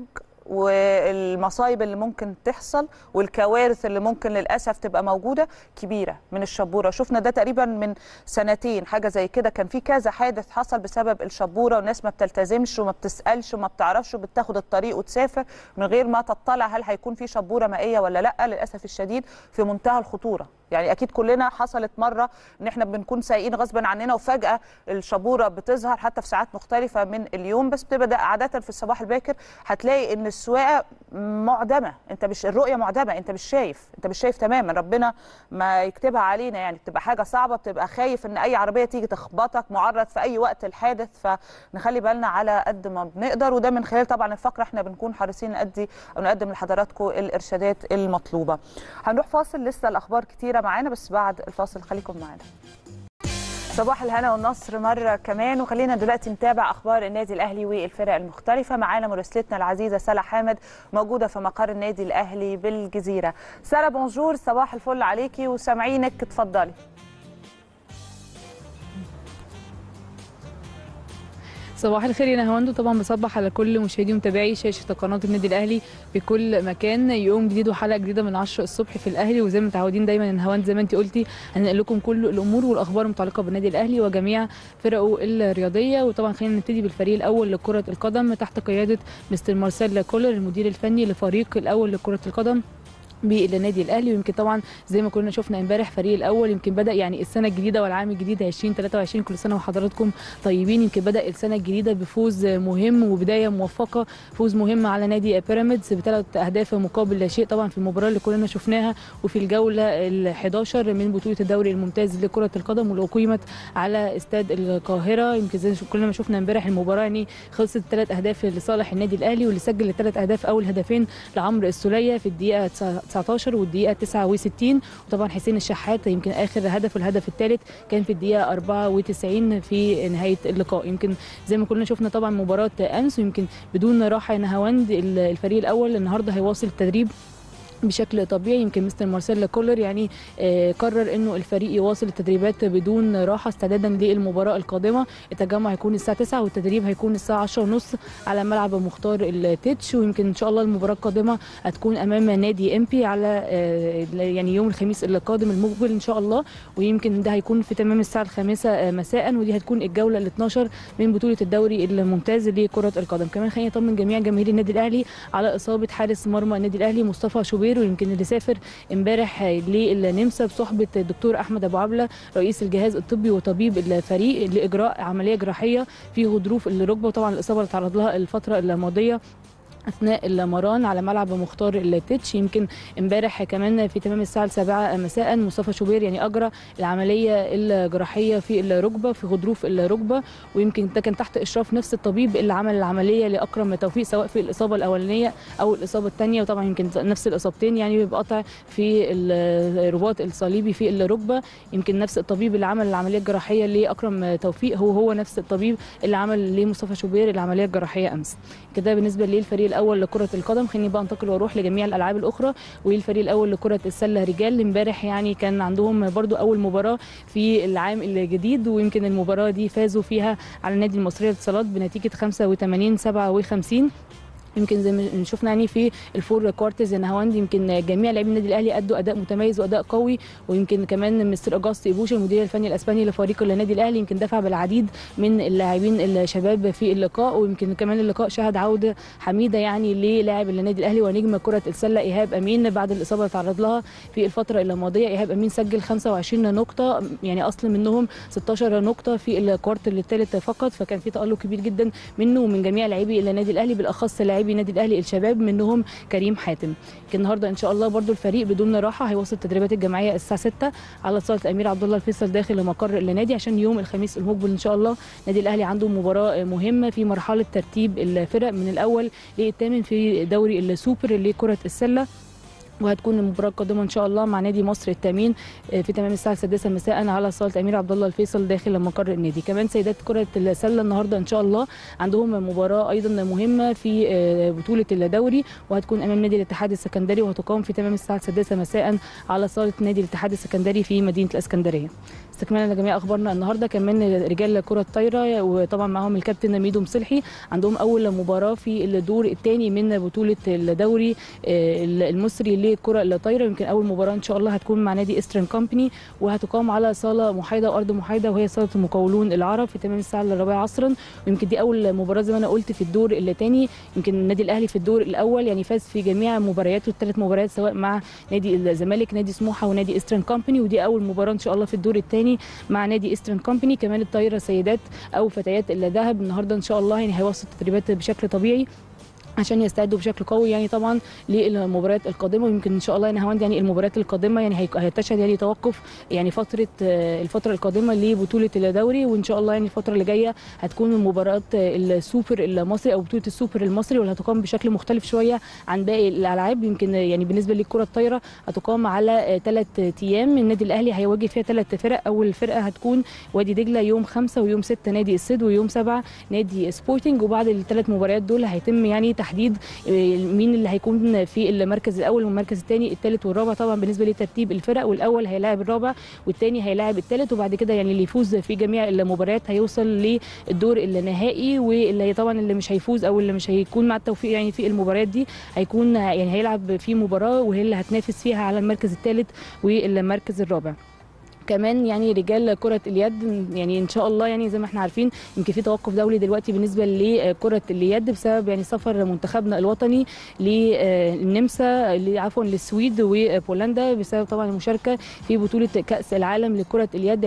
والمصايب اللي ممكن تحصل والكوارث اللي ممكن للاسف تبقى موجوده كبيره من الشبوره شفنا ده تقريبا من سنتين حاجه زي كده كان في كذا حادث حصل بسبب الشبوره والناس ما بتلتزمش وما بتسالش وما بتعرفش وبتاخد الطريق وتسافر من غير ما تطلع هل هيكون في شبوره مائيه ولا لا للاسف الشديد في منتهى الخطوره يعني اكيد كلنا حصلت مره ان احنا بنكون سايقين غصبا عننا وفجاه الشبوره بتظهر حتى في ساعات مختلفه من اليوم بس بتبقى ده عاده في الصباح الباكر هتلاقي ان السواقه معدمه انت مش الرؤيه معدمه انت مش شايف انت مش شايف تماما ربنا ما يكتبها علينا يعني بتبقى حاجه صعبه بتبقى خايف ان اي عربيه تيجي تخبطك معرض في اي وقت الحادث فنخلي بالنا على قد ما بنقدر وده من خلال طبعا الفقره احنا بنكون حريصين نأدي او نقدم لحضراتكم الارشادات المطلوبه هنروح فاصل لسه الاخبار كتيره معانا بس بعد الفاصل خليكم معانا صباح الهنا والنصر مرة كمان وخلينا دلوقتي نتابع أخبار النادي الأهلي والفرق المختلفة معانا مراسلتنا العزيزة سلا حامد موجودة في مقر النادي الأهلي بالجزيرة سلا بونجور صباح الفل عليكي وسامعينك اتفضلي
صباح الخير يا نهاوند طبعا بصبح على كل مشاهدي ومتابعي شاشه قناه النادي الاهلي في كل مكان يوم جديد وحلقه جديده من 10 الصبح في الاهلي وزي ما متعودين دايما يا نهاوند زي ما انت قلتي هننقل لكم كل الامور والاخبار المتعلقه بالنادي الاهلي وجميع فرقه الرياضيه وطبعا خلينا نبتدي بالفريق الاول لكره القدم تحت قياده مستر مارسيل كولر المدير الفني لفريق الاول لكره القدم بالنادي الاهلي ويمكن طبعا زي ما كنا شفنا امبارح فريق الاول يمكن بدا يعني السنه الجديده والعام الجديد 2023 كل سنه وحضراتكم طيبين يمكن بدا السنه الجديده بفوز مهم وبدايه موفقه فوز مهم على نادي بيراميدز بثلاث اهداف مقابل لا شيء طبعا في المباراه اللي كلنا شفناها وفي الجوله ال 11 من بطوله الدوري الممتاز لكره القدم واللي اقيمت على استاد القاهره يمكن زي كلنا ما شفنا امبارح المباراه يعني خلصت ثلاث اهداف لصالح النادي الاهلي واللي سجل الثلاث اهداف اول هدفين لعمرو السوليه في الدقيقه 19 والدقيقه 69 وطبعا حسين الشحات يمكن اخر هدف الهدف الثالث كان في الدقيقه 94 في نهايه اللقاء يمكن زي ما كلنا شفنا طبعا مباراه امس ويمكن بدون راحه يا نهاوند الفريق الاول النهارده هيواصل التدريب بشكل طبيعي يمكن مستر مارسيل كولر يعني آه قرر انه الفريق يواصل التدريبات بدون راحه استعدادا للمباراه القادمه التجمع هيكون الساعه 9 والتدريب هيكون الساعه 10:30 على ملعب مختار التتش ويمكن ان شاء الله المباراه القادمه هتكون امام نادي امبي على آه يعني يوم الخميس القادم المقبل ان شاء الله ويمكن ده هيكون في تمام الساعه الخامسة آه مساء ودي هتكون الجوله ال 12 من بطوله الدوري الممتاز لكره القدم كمان خلينا نطمن جميع جماهير النادي الاهلي على اصابه حارس مرمى النادي الاهلي مصطفى شوبير ويمكن اللي سافر امبارح للنمسا بصحبه الدكتور احمد ابو عبله رئيس الجهاز الطبي وطبيب الفريق لاجراء عمليه جراحيه في غضروف الركبه وطبعا الاصابه اللي تعرض لها الفتره الماضيه اثناء المران على ملعب مختار التتش يمكن امبارح كمان في تمام الساعه السابعه مساء مصطفى شوبير يعني اجرى العمليه الجراحيه في الركبه في غضروف الركبه ويمكن ده كان تحت اشراف نفس الطبيب اللي عمل العمليه لاكرم توفيق سواء في الاصابه الاولانيه او الاصابه الثانيه وطبعا يمكن نفس الاصابتين يعني بقطع في الرباط الصليبي في الركبه يمكن نفس الطبيب اللي عمل العمليه الجراحيه لاكرم توفيق هو هو نفس الطبيب اللي عمل لمصطفى شوبير العمليه الجراحيه امس كده بالنسبه للفريق الاول لكره القدم خليني بقى انتقل واروح لجميع الالعاب الاخرى والفريق الاول لكره السله رجال امبارح يعني كان عندهم برضو اول مباراه في العام الجديد ويمكن المباراه دي فازوا فيها على النادي المصري للاتصالات بنتيجه 85 57 يمكن زي ما شفنا يعني في الفور كوارترز نهاوند يمكن جميع لاعبي النادي الاهلي ادوا اداء متميز واداء قوي ويمكن كمان مستر اجاستي بوش المدير الفني الاسباني لفريق النادي الاهلي يمكن دفع بالعديد من اللاعبين الشباب في اللقاء ويمكن كمان اللقاء شهد عوده حميده يعني للاعب النادي الاهلي ونجم كره السله ايهاب امين بعد الاصابه اللي تعرض لها في الفتره الماضيه ايهاب امين سجل 25 نقطه يعني اصل منهم 16 نقطه في الكوارتر الثالث فقط فكان في تالق كبير جدا منه ومن جميع لاعبي النادي الاهلي بالاخص لاعبي النادي الاهلي الشباب منهم كريم حاتم يمكن النهارده ان شاء الله برده الفريق بدون راحه هيواصل التدريبات الجماعيه الساعه 6 على صاله الامير عبد الله الفيصل داخل مقر النادي عشان يوم الخميس المقبل ان شاء الله النادي الاهلي عنده مباراه مهمه في مرحله ترتيب الفرق من الاول للثامن في دوري السوبر لكره السله وهتكون المباراه القادمه ان شاء الله مع نادي مصر التامين في تمام الساعه السادسة مساء على صاله الامير عبد الله الفيصل داخل مقر النادي كمان سيدات كره السله النهارده ان شاء الله عندهم مباراه ايضا مهمه في بطوله الدوري وهتكون امام نادي الاتحاد السكندري وهتقام في تمام الساعه السادسة مساء على صاله نادي الاتحاد السكندري في مدينه الاسكندريه استكمالا لجميع اخبارنا النهارده كمان رجال كره الطايره وطبعا معاهم الكابتن ميدو مصلحي عندهم اول مباراه في الدور الثاني من بطوله الدوري المصري للكره الطايره يمكن اول مباراه ان شاء الله هتكون مع نادي استرن كومباني وهتقام على صاله محايده وارض محايده وهي صاله المقاولون العرب في تمام الساعه الرابعه عصرا ويمكن دي اول مباراه زي ما انا قلت في الدور الثاني يمكن النادي الاهلي في الدور الاول يعني فاز في جميع مبارياته الثلاث مباريات سواء مع نادي الزمالك نادي سموحه ونادي استرن كومباني ودي اول مباراه ان شاء الله في الدور الثاني مع نادي استرن كومباني كمان الطايره سيدات او فتيات الذهب النهارده ان شاء الله يعني هيوصل التدريبات بشكل طبيعي عشان يستعدوا بشكل قوي يعني طبعا للمباريات القادمه ويمكن ان شاء الله يا نهاوند يعني المباريات القادمه يعني هتشهد يعني توقف يعني فتره الفتره القادمه لبطوله الدوري وان شاء الله يعني الفتره اللي جايه هتكون مباراه السوبر المصري او بطوله السوبر المصري واللي هتقام بشكل مختلف شويه عن باقي الالعاب يمكن يعني بالنسبه للكره الطايره هتقام على ثلاث ايام النادي الاهلي هيواجه فيها ثلاث فرق اول فرقه هتكون وادي دجله يوم خمسة ويوم ستة نادي السد ويوم سبعة نادي سبورتنج وبعد الثلاث مباريات دول هيتم يعني تحديد مين اللي هيكون في المركز الاول والمركز الثاني الثالث والرابع طبعا بالنسبه لترتيب الفرق والاول هيلاعب الرابع والثاني هيلاعب الثالث وبعد كده يعني اللي يفوز في جميع المباريات هيوصل للدور النهائي واللي طبعا اللي مش هيفوز او اللي مش هيكون مع التوفيق يعني في المباريات دي هيكون يعني هيلعب في مباراه وهي اللي هتنافس فيها على المركز الثالث والمركز الرابع كمان يعني رجال كره اليد يعني ان شاء الله يعني زي ما احنا عارفين يمكن في توقف دولي دلوقتي بالنسبه لكره اليد بسبب يعني سفر منتخبنا الوطني للنمسا عفوا للسويد وبولندا بسبب طبعا المشاركه في بطوله كاس العالم لكره اليد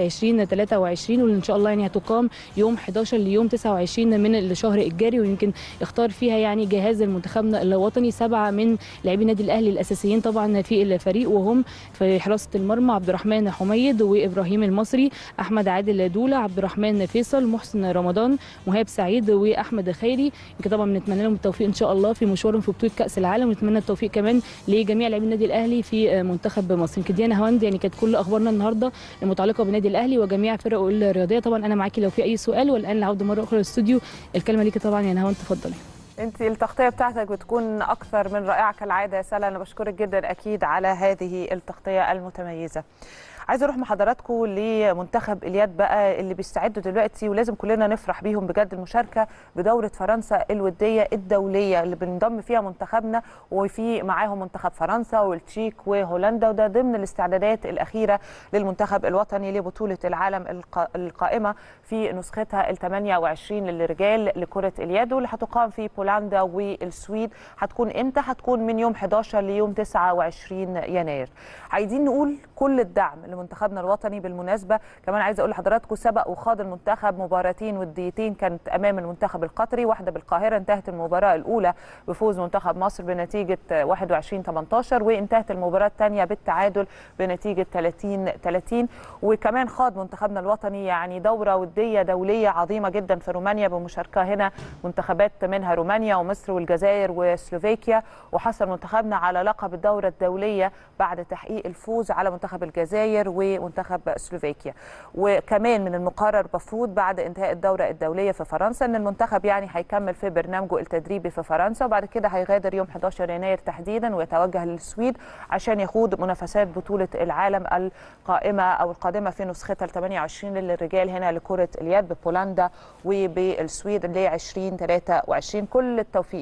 2023 واللي ان شاء الله يعني هتقام يوم 11 ليوم 29 من الشهر الجاري ويمكن اختار فيها يعني جهاز المنتخبنا الوطني سبعه من لاعبي النادي الاهلي الاساسيين طبعا في الفريق وهم في حراسه المرمى عبد الرحمن حميد وابراهيم المصري احمد عادل دوله عبد الرحمن فيصل محسن رمضان مهاب سعيد واحمد خيري يمكن طبعا بنتمنى لهم التوفيق ان شاء الله في مشوارهم في بطوله كاس العالم ونتمنى التوفيق كمان لجميع لاعبي النادي الاهلي في منتخب مصر يمكن ديانا هواند يعني كانت كل اخبارنا النهارده المتعلقه بالنادي الاهلي وجميع فرقه الرياضيه طبعا انا معاكي لو في اي سؤال والان العوده مره اخرى للاستوديو الكلمه ليكي طبعا يا نهاوند تفضلي
انت التغطيه بتاعتك بتكون اكثر من رائعه كالعاده يا سلا انا بشكرك جدا اكيد على هذه التغطيه المتميزه عايزه اروح مع حضراتكم لمنتخب اليد بقى اللي بيستعدوا دلوقتي ولازم كلنا نفرح بيهم بجد المشاركه بدوره فرنسا الوديه الدوليه اللي بنضم فيها منتخبنا وفي معاهم منتخب فرنسا والتشيك وهولندا وده ضمن الاستعدادات الاخيره للمنتخب الوطني لبطوله العالم القائمه في نسختها ال 28 للرجال لكره اليد واللي هتقام في بولندا والسويد هتكون امتى؟ هتكون من يوم 11 ليوم 29 يناير. عايزين نقول كل الدعم لمنتخبنا الوطني بالمناسبه كمان عايزه اقول لحضراتكم سبق وخاض المنتخب مباراتين وديتين كانت امام المنتخب القطري واحده بالقاهره انتهت المباراه الاولى بفوز منتخب مصر بنتيجه 21 18 وانتهت المباراه الثانيه بالتعادل بنتيجه 30 30 وكمان خاض منتخبنا الوطني يعني دوره وديه دوليه عظيمه جدا في رومانيا بمشاركه هنا منتخبات منها رومانيا ومصر والجزائر وسلوفاكيا وحصل منتخبنا على لقب الدوره الدوليه بعد تحقيق الفوز على منتخب الجزائر ومنتخب سلوفاكيا وكمان من المقرر مفروض بعد انتهاء الدوره الدوليه في فرنسا ان المنتخب يعني هيكمل في برنامجه التدريبي في فرنسا وبعد كده هيغادر يوم 11 يناير تحديدا ويتوجه للسويد عشان يخوض منافسات بطوله العالم القائمه او القادمه في نسختها ال 28 للرجال هنا لكره اليد ببولندا وبالسويد ل 2023 كل التوفيق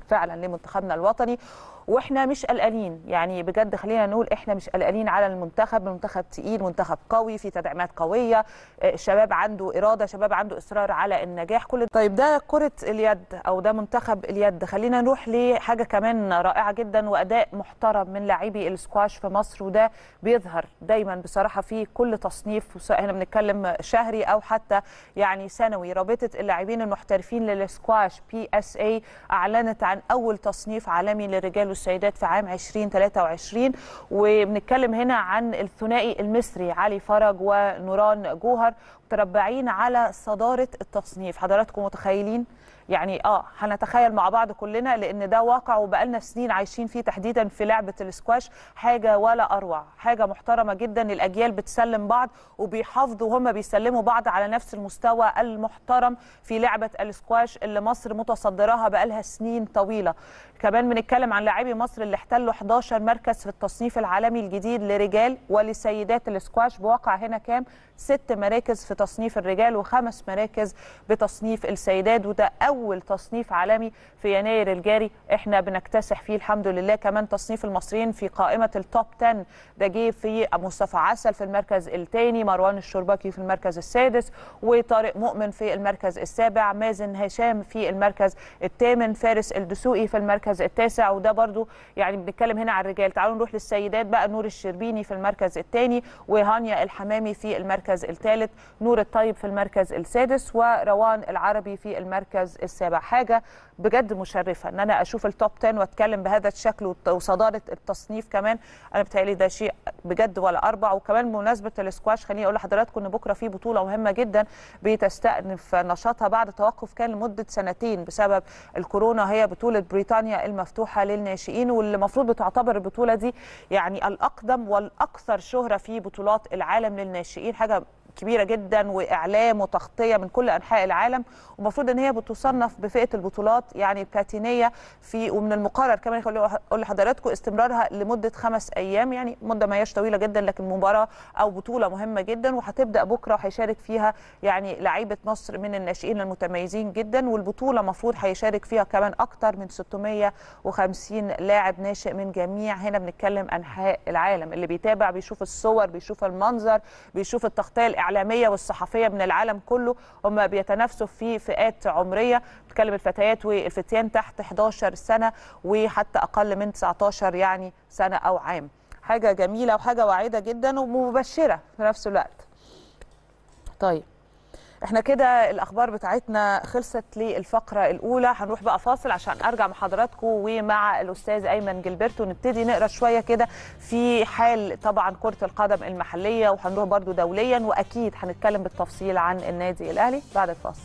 فعلا لمنتخبنا الوطني واحنا مش قلقانين يعني بجد خلينا نقول احنا مش قلقانين على المنتخب المنتخب تقيل منتخب قوي في تدعيمات قويه آه، شباب عنده اراده شباب عنده اصرار على النجاح كل طيب ده كره اليد او ده منتخب اليد خلينا نروح لحاجه كمان رائعه جدا واداء محترم من لاعبي السكواش في مصر وده بيظهر دايما بصراحه في كل تصنيف سواء احنا بنتكلم شهري او حتى يعني سنوي رابطه اللاعبين المحترفين للسكواش بي اس اي اعلنت عن اول تصنيف عالمي للرجال والسيدات في عام 2023 وبنتكلم هنا عن الثنائي المصري علي فرج ونوران جوهر متربعين على صداره التصنيف حضراتكم متخيلين يعني اه هنتخيل مع بعض كلنا لان ده واقع وبقالنا سنين عايشين فيه تحديدا في لعبه الاسكواش حاجه ولا اروع حاجه محترمه جدا الاجيال بتسلم بعض وبيحافظوا وهم بيسلموا بعض على نفس المستوى المحترم في لعبه الاسكواش اللي مصر متصدراها بقالها سنين طويله كمان بنتكلم عن لاعبي مصر اللي احتلوا 11 مركز في التصنيف العالمي الجديد لرجال ولسيدات الاسكواش بواقع هنا كام ست مراكز في تصنيف الرجال وخمس مراكز بتصنيف السيدات وده اول تصنيف عالمي في يناير الجاري احنا بنكتسح فيه الحمد لله كمان تصنيف المصريين في قائمه التوب 10 ده جه في مصطفى عسل في المركز الثاني مروان الشربكي في المركز السادس وطارق مؤمن في المركز السابع مازن هشام في المركز الثامن فارس الدسوقي في المركز التاسع وده برضو يعني بنتكلم هنا على الرجال تعالوا نروح للسيدات بقى نور الشربيني في المركز الثاني وهانيا الحمامي في المركز الثالث نور الطيب في المركز السادس وروان العربي في المركز السابع حاجه بجد مشرفه ان انا اشوف التوب 10 واتكلم بهذا الشكل وت- وصداره التصنيف كمان انا بتهيألي ده شيء بجد ولا اربع وكمان بمناسبه الاسكواش خليني اقول لحضراتكم ان بكره في بطوله مهمه جدا بتستأنف نشاطها بعد توقف كان لمده سنتين بسبب الكورونا هي بطوله بريطانيا المفتوحه للناشئين واللي المفروض بتعتبر البطوله دي يعني الاقدم والاكثر شهره في بطولات العالم للناشئين حاجه كبيره جدا واعلام وتغطيه من كل انحاء العالم ومفروض ان هي بتصنف بفئه البطولات يعني بلاتينيه في ومن المقرر كمان خليني اقول لحضراتكم استمرارها لمده خمس ايام يعني مده ما هياش طويله جدا لكن مباراه او بطوله مهمه جدا وهتبدا بكره وهيشارك فيها يعني لعيبه مصر من الناشئين المتميزين جدا والبطوله المفروض هيشارك فيها كمان اكتر من 650 لاعب ناشئ من جميع هنا بنتكلم انحاء العالم اللي بيتابع بيشوف الصور بيشوف المنظر بيشوف التغطيه الاعلاميه والصحفيه من العالم كله هم بيتنافسوا في فئات عمريه بتكلم الفتيات والفتيان تحت 11 سنه وحتى اقل من 19 يعني سنه او عام حاجه جميله وحاجه واعده جدا ومبشره في نفس الوقت طيب احنا كده الاخبار بتاعتنا خلصت للفقره الاولى هنروح بقى فاصل عشان ارجع مع حضراتكم ومع الاستاذ ايمن جilberto نبتدي نقرا شويه كده في حال طبعا كره القدم المحليه وهنروح برضو دوليا واكيد هنتكلم بالتفصيل عن النادي الاهلي بعد الفاصل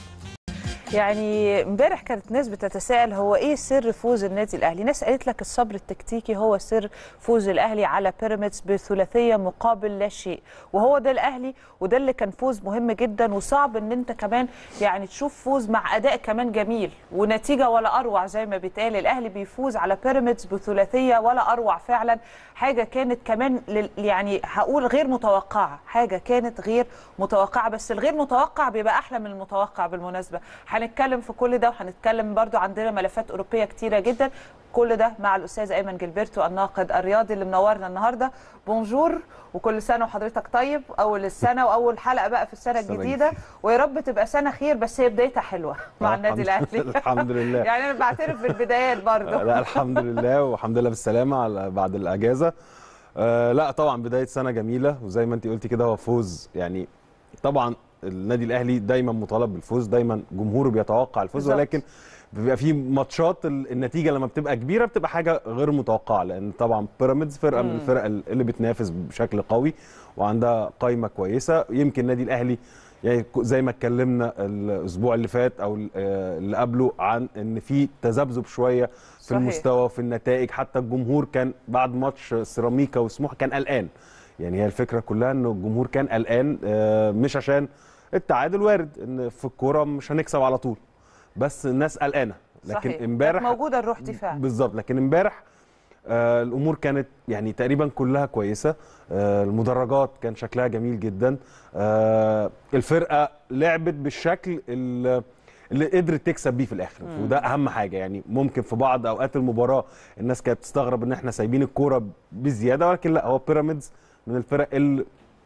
يعني امبارح كانت ناس بتتساءل هو ايه سر فوز النادي الاهلي ناس قالت لك الصبر التكتيكي هو سر فوز الاهلي على بيراميدز بثلاثيه مقابل لا شيء وهو ده الاهلي وده اللي كان فوز مهم جدا وصعب ان انت كمان يعني تشوف فوز مع اداء كمان جميل ونتيجه ولا اروع زي ما بيتقال الاهلي بيفوز على بيراميدز بثلاثيه ولا اروع فعلا حاجه كانت كمان لل- يعني هقول غير متوقعه حاجه كانت غير متوقعه بس الغير متوقع بيبقى احلى من المتوقع بالمناسبه هنتكلم في كل ده وهنتكلم برضو عندنا ملفات اوروبيه كتيره جدا كل ده مع الاستاذ ايمن جilberto الناقد الرياضي اللي منورنا النهارده بونجور وكل سنه وحضرتك طيب اول السنه واول حلقه بقى في السنه
السنة
الجديده ويا رب تبقى سنه خير بس هي بدايتها حلوه مع
آه،
النادي
الحمد-
الاهلي
الحمد لله.
يعني انا بعترف بالبدايات برضو
لا الحمد لله والحمد لله بالسلامه على بعد الاجازه آه لا طبعا بدايه سنه جميله وزي ما انت قلتي كده هو فوز يعني طبعا النادي الاهلي دايما مطالب بالفوز دايما جمهوره بيتوقع الفوز
بالظبط.
ولكن بيبقى في ماتشات ال- النتيجه لما بتبقى كبيره بتبقى حاجه غير متوقعه لان طبعا بيراميدز فرقه من الفرق اللي بتنافس بشكل قوي وعندها قائمه كويسه يمكن النادي الاهلي يعني ك- زي ما اتكلمنا الاسبوع اللي فات او ال- آه، اللي قبله عن ان في تذبذب شويه في
صحيح.
المستوى في النتائج حتى الجمهور كان بعد ماتش سيراميكا وسموحه كان قلقان يعني هي الفكره كلها انه الجمهور كان قلقان آه، مش عشان التعادل وارد ان في الكوره مش هنكسب على طول بس الناس قلقانه لكن
صحيح. كانت
امبارح
موجوده الروح دي فعلا
بالظبط لكن امبارح آه الامور كانت يعني تقريبا كلها كويسه آه المدرجات كان شكلها جميل جدا آه الفرقه لعبت بالشكل ال- اللي قدرت تكسب بيه في الاخر وده اهم حاجه يعني ممكن في بعض اوقات المباراه الناس كانت تستغرب ان احنا سايبين الكوره بزياده ولكن لا هو بيراميدز من الفرق اللي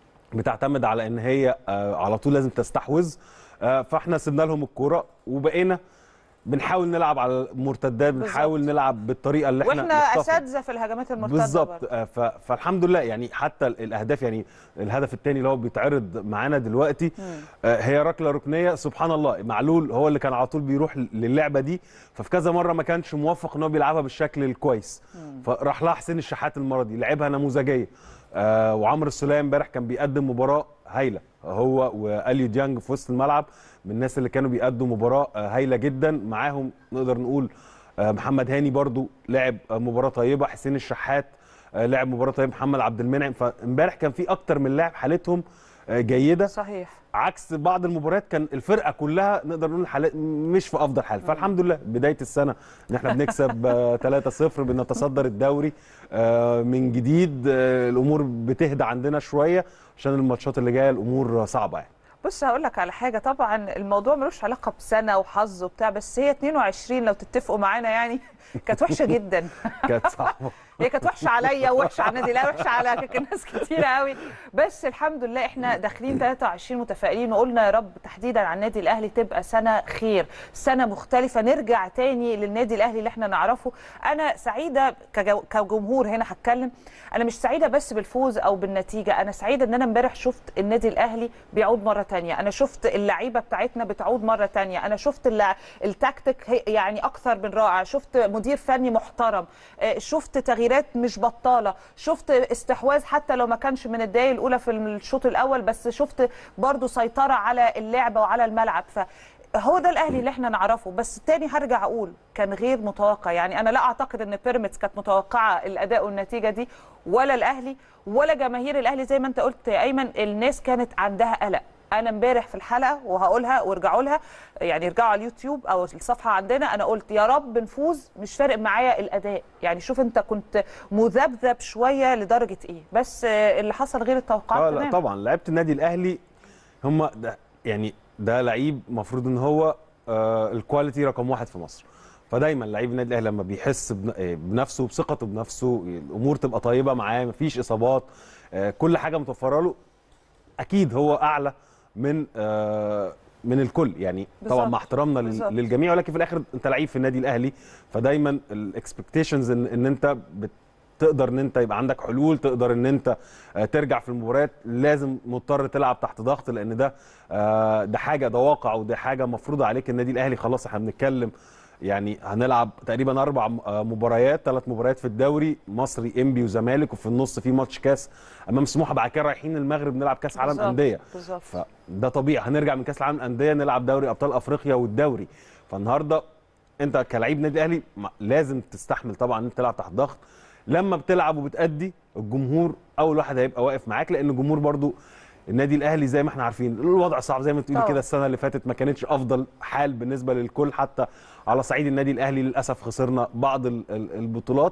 بتعتمد على ان هي آه، على طول لازم تستحوذ آه، فاحنا سيبنا لهم الكوره وبقينا بنحاول نلعب على المرتدات بنحاول نلعب بالطريقه اللي احنا
واحنا
نتفق.
اساتذه في الهجمات المرتده
بالظبط
برضه.
آه، ف- فالحمد لله يعني حتى ال- الاهداف يعني الهدف الثاني اللي هو بيتعرض معانا دلوقتي آه، هي ركله ركنيه سبحان الله معلول هو اللي كان على طول بيروح للعبه دي ففي كذا مره ما كانش موفق ان هو بيلعبها بالشكل الكويس فراح لها حسين الشحات المره دي لعبها نموذجيه آه، وعمرو السوليه امبارح كان بيقدم مباراه هايله هو واليو ديانج في وسط الملعب من الناس اللي كانوا بيقدموا مباراه آه، هايله جدا معاهم نقدر نقول آه، محمد هاني برضو لعب آه، مباراه طيبه حسين الشحات آه، لعب مباراه طيبه محمد عبد المنعم فامبارح كان في اكتر من لاعب حالتهم آه، جيده
صحيح
عكس بعض المباريات كان الفرقه كلها نقدر نقول حالات مش في افضل حال فالحمد لله بدايه السنه ان احنا بنكسب آه، 3-0 بنتصدر الدوري آه، من جديد آه، الامور بتهدى عندنا شويه عشان الماتشات اللي جايه الامور صعبه يعني
بص هقول لك على حاجه طبعا الموضوع ملوش علاقه بسنه وحظ وبتاع بس هي 22 لو تتفقوا معانا يعني كانت وحشه جدا
كانت صعبه
هي كانت وحشه عليا ووحشه على النادي لا وحشه على كان ناس كتيره قوي بس الحمد لله احنا داخلين 23 متفائلين وقلنا يا رب تحديدا على النادي الاهلي تبقى سنه خير سنه مختلفه نرجع تاني للنادي الاهلي اللي احنا نعرفه انا سعيده كجو- كجمهور هنا هتكلم انا مش سعيده بس بالفوز او بالنتيجه انا سعيده ان انا امبارح شفت النادي الاهلي بيعود مره تانية انا شفت اللعيبه بتاعتنا بتعود مره تانية انا شفت اللع- التكتيك هي- يعني اكثر من رائع شفت مدير فني محترم آه، شفت تغييرات مش بطاله شفت استحواذ حتى لو ما كانش من الدقايق الاولى في الشوط الاول بس شفت برضو سيطره على اللعبه وعلى الملعب ف هو ده الاهلي اللي احنا نعرفه بس تاني هرجع اقول كان غير متوقع يعني انا لا اعتقد ان بيراميدز كانت متوقعه الاداء والنتيجه دي ولا الاهلي ولا جماهير الاهلي زي ما انت قلت يا ايمن الناس كانت عندها قلق انا امبارح في الحلقه وهقولها وارجعوا لها يعني ارجعوا على اليوتيوب او الصفحه عندنا انا قلت يا رب نفوز مش فارق معايا الاداء يعني شوف انت كنت مذبذب شويه لدرجه ايه بس آه، اللي حصل غير التوقعات
اه لا
تمام
طبعا لعيبه النادي الاهلي هم ده يعني ده لعيب المفروض ان هو آه الكواليتي رقم واحد في مصر فدايما لعيب النادي الاهلي لما بيحس بن- آه، بنفسه بثقته بنفسه الامور تبقى طيبه معاه مفيش اصابات آه كل حاجه متوفره له اكيد هو اعلى من آه من الكل يعني طبعا
بالظبط.
مع احترامنا لل-
بالظبط.
للجميع ولكن في الاخر انت لعيب في النادي الاهلي فدايما الاكسبكتيشنز ان, إن انت بت تقدر ان انت يبقى عندك حلول تقدر ان انت آه، ترجع في المباريات لازم مضطر تلعب تحت ضغط لان ده آه، ده حاجه ده واقع وده حاجه مفروضه عليك النادي الاهلي خلاص احنا بنتكلم يعني هنلعب تقريبا اربع آه، مباريات ثلاث مباريات في الدوري مصري انبي وزمالك وفي النص في ماتش كاس امام سموحه بعد كده رايحين المغرب نلعب كاس عالم
بالظبط،
انديه
بالظبط
فده طبيعي هنرجع من كاس العالم للانديه نلعب دوري ابطال افريقيا والدوري فالنهارده انت كلاعب نادي الاهلي ما- لازم تستحمل طبعا ان انت تلعب تحت ضغط لما بتلعب وبتأدي الجمهور اول واحد هيبقى واقف معاك لان الجمهور برضو النادي الاهلي زي ما احنا عارفين الوضع صعب زي ما تقولي
طبعا.
كده السنه اللي فاتت ما كانتش افضل حال بالنسبه للكل حتى على صعيد النادي الاهلي للاسف خسرنا بعض ال- ال- البطولات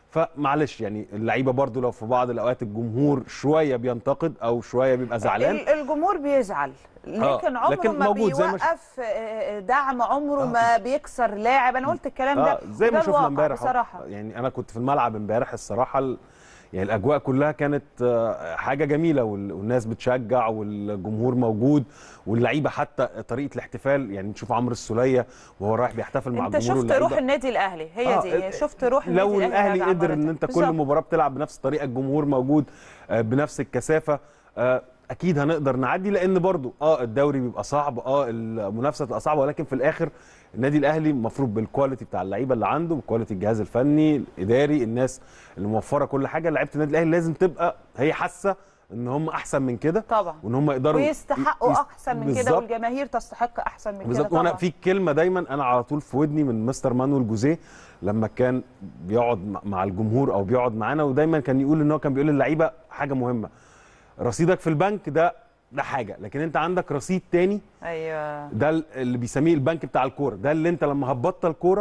فمعلش يعني اللعيبه برضو لو في بعض الاوقات الجمهور شويه بينتقد او شويه بيبقى زعلان
ال- الجمهور بيزعل لكن عمره
لكن
ما
موجود زي ما ش-
بيوقف آه، دعم عمره ما بيكسر لاعب انا قلت الكلام ده
اه زي ما
وده
شفنا
الواقع
امبارح أهو.
بصراحه
يعني انا كنت في الملعب امبارح الصراحه ال- يعني الاجواء كلها كانت آه، حاجه جميله وال- والناس بتشجع والجمهور موجود واللعيبه حتى طريقه الاحتفال يعني نشوف عمرو السوليه وهو رايح بيحتفل مع
انت
الجمهور
شفت
واللعيبة.
روح النادي الاهلي هي
آه،
دي شفت روح النادي
لو الاهلي
راجعة
قدر
مرة
ان انت كل
بالظبط.
مباراه بتلعب بنفس الطريقه الجمهور موجود آه، بنفس الكثافه آه، اكيد هنقدر نعدي لان برضو اه الدوري بيبقى صعب اه المنافسه بتبقى صعبه ولكن في الاخر النادي الاهلي المفروض بالكواليتي بتاع اللعيبه اللي عنده بكواليتي الجهاز الفني الاداري الناس اللي موفره كل حاجه لعيبه النادي الاهلي لازم تبقى هي حاسه ان هم احسن من كده
طبعا
وان هم يقدروا
ويستحقوا
يست-
احسن من كده
بالظبط.
والجماهير تستحق احسن من كده
بالظبط
طبعا
وانا في كلمه دايما انا على طول في ودني من مستر مانويل جوزيه لما كان بيقعد مع- مع الجمهور او بيقعد معانا ودايما كان يقول ان هو كان بيقول للعيبه حاجه مهمه رصيدك في البنك ده ده حاجه لكن انت عندك رصيد تاني
ايوه
ده اللي بيسميه البنك بتاع الكوره ده اللي انت لما هتبطل كوره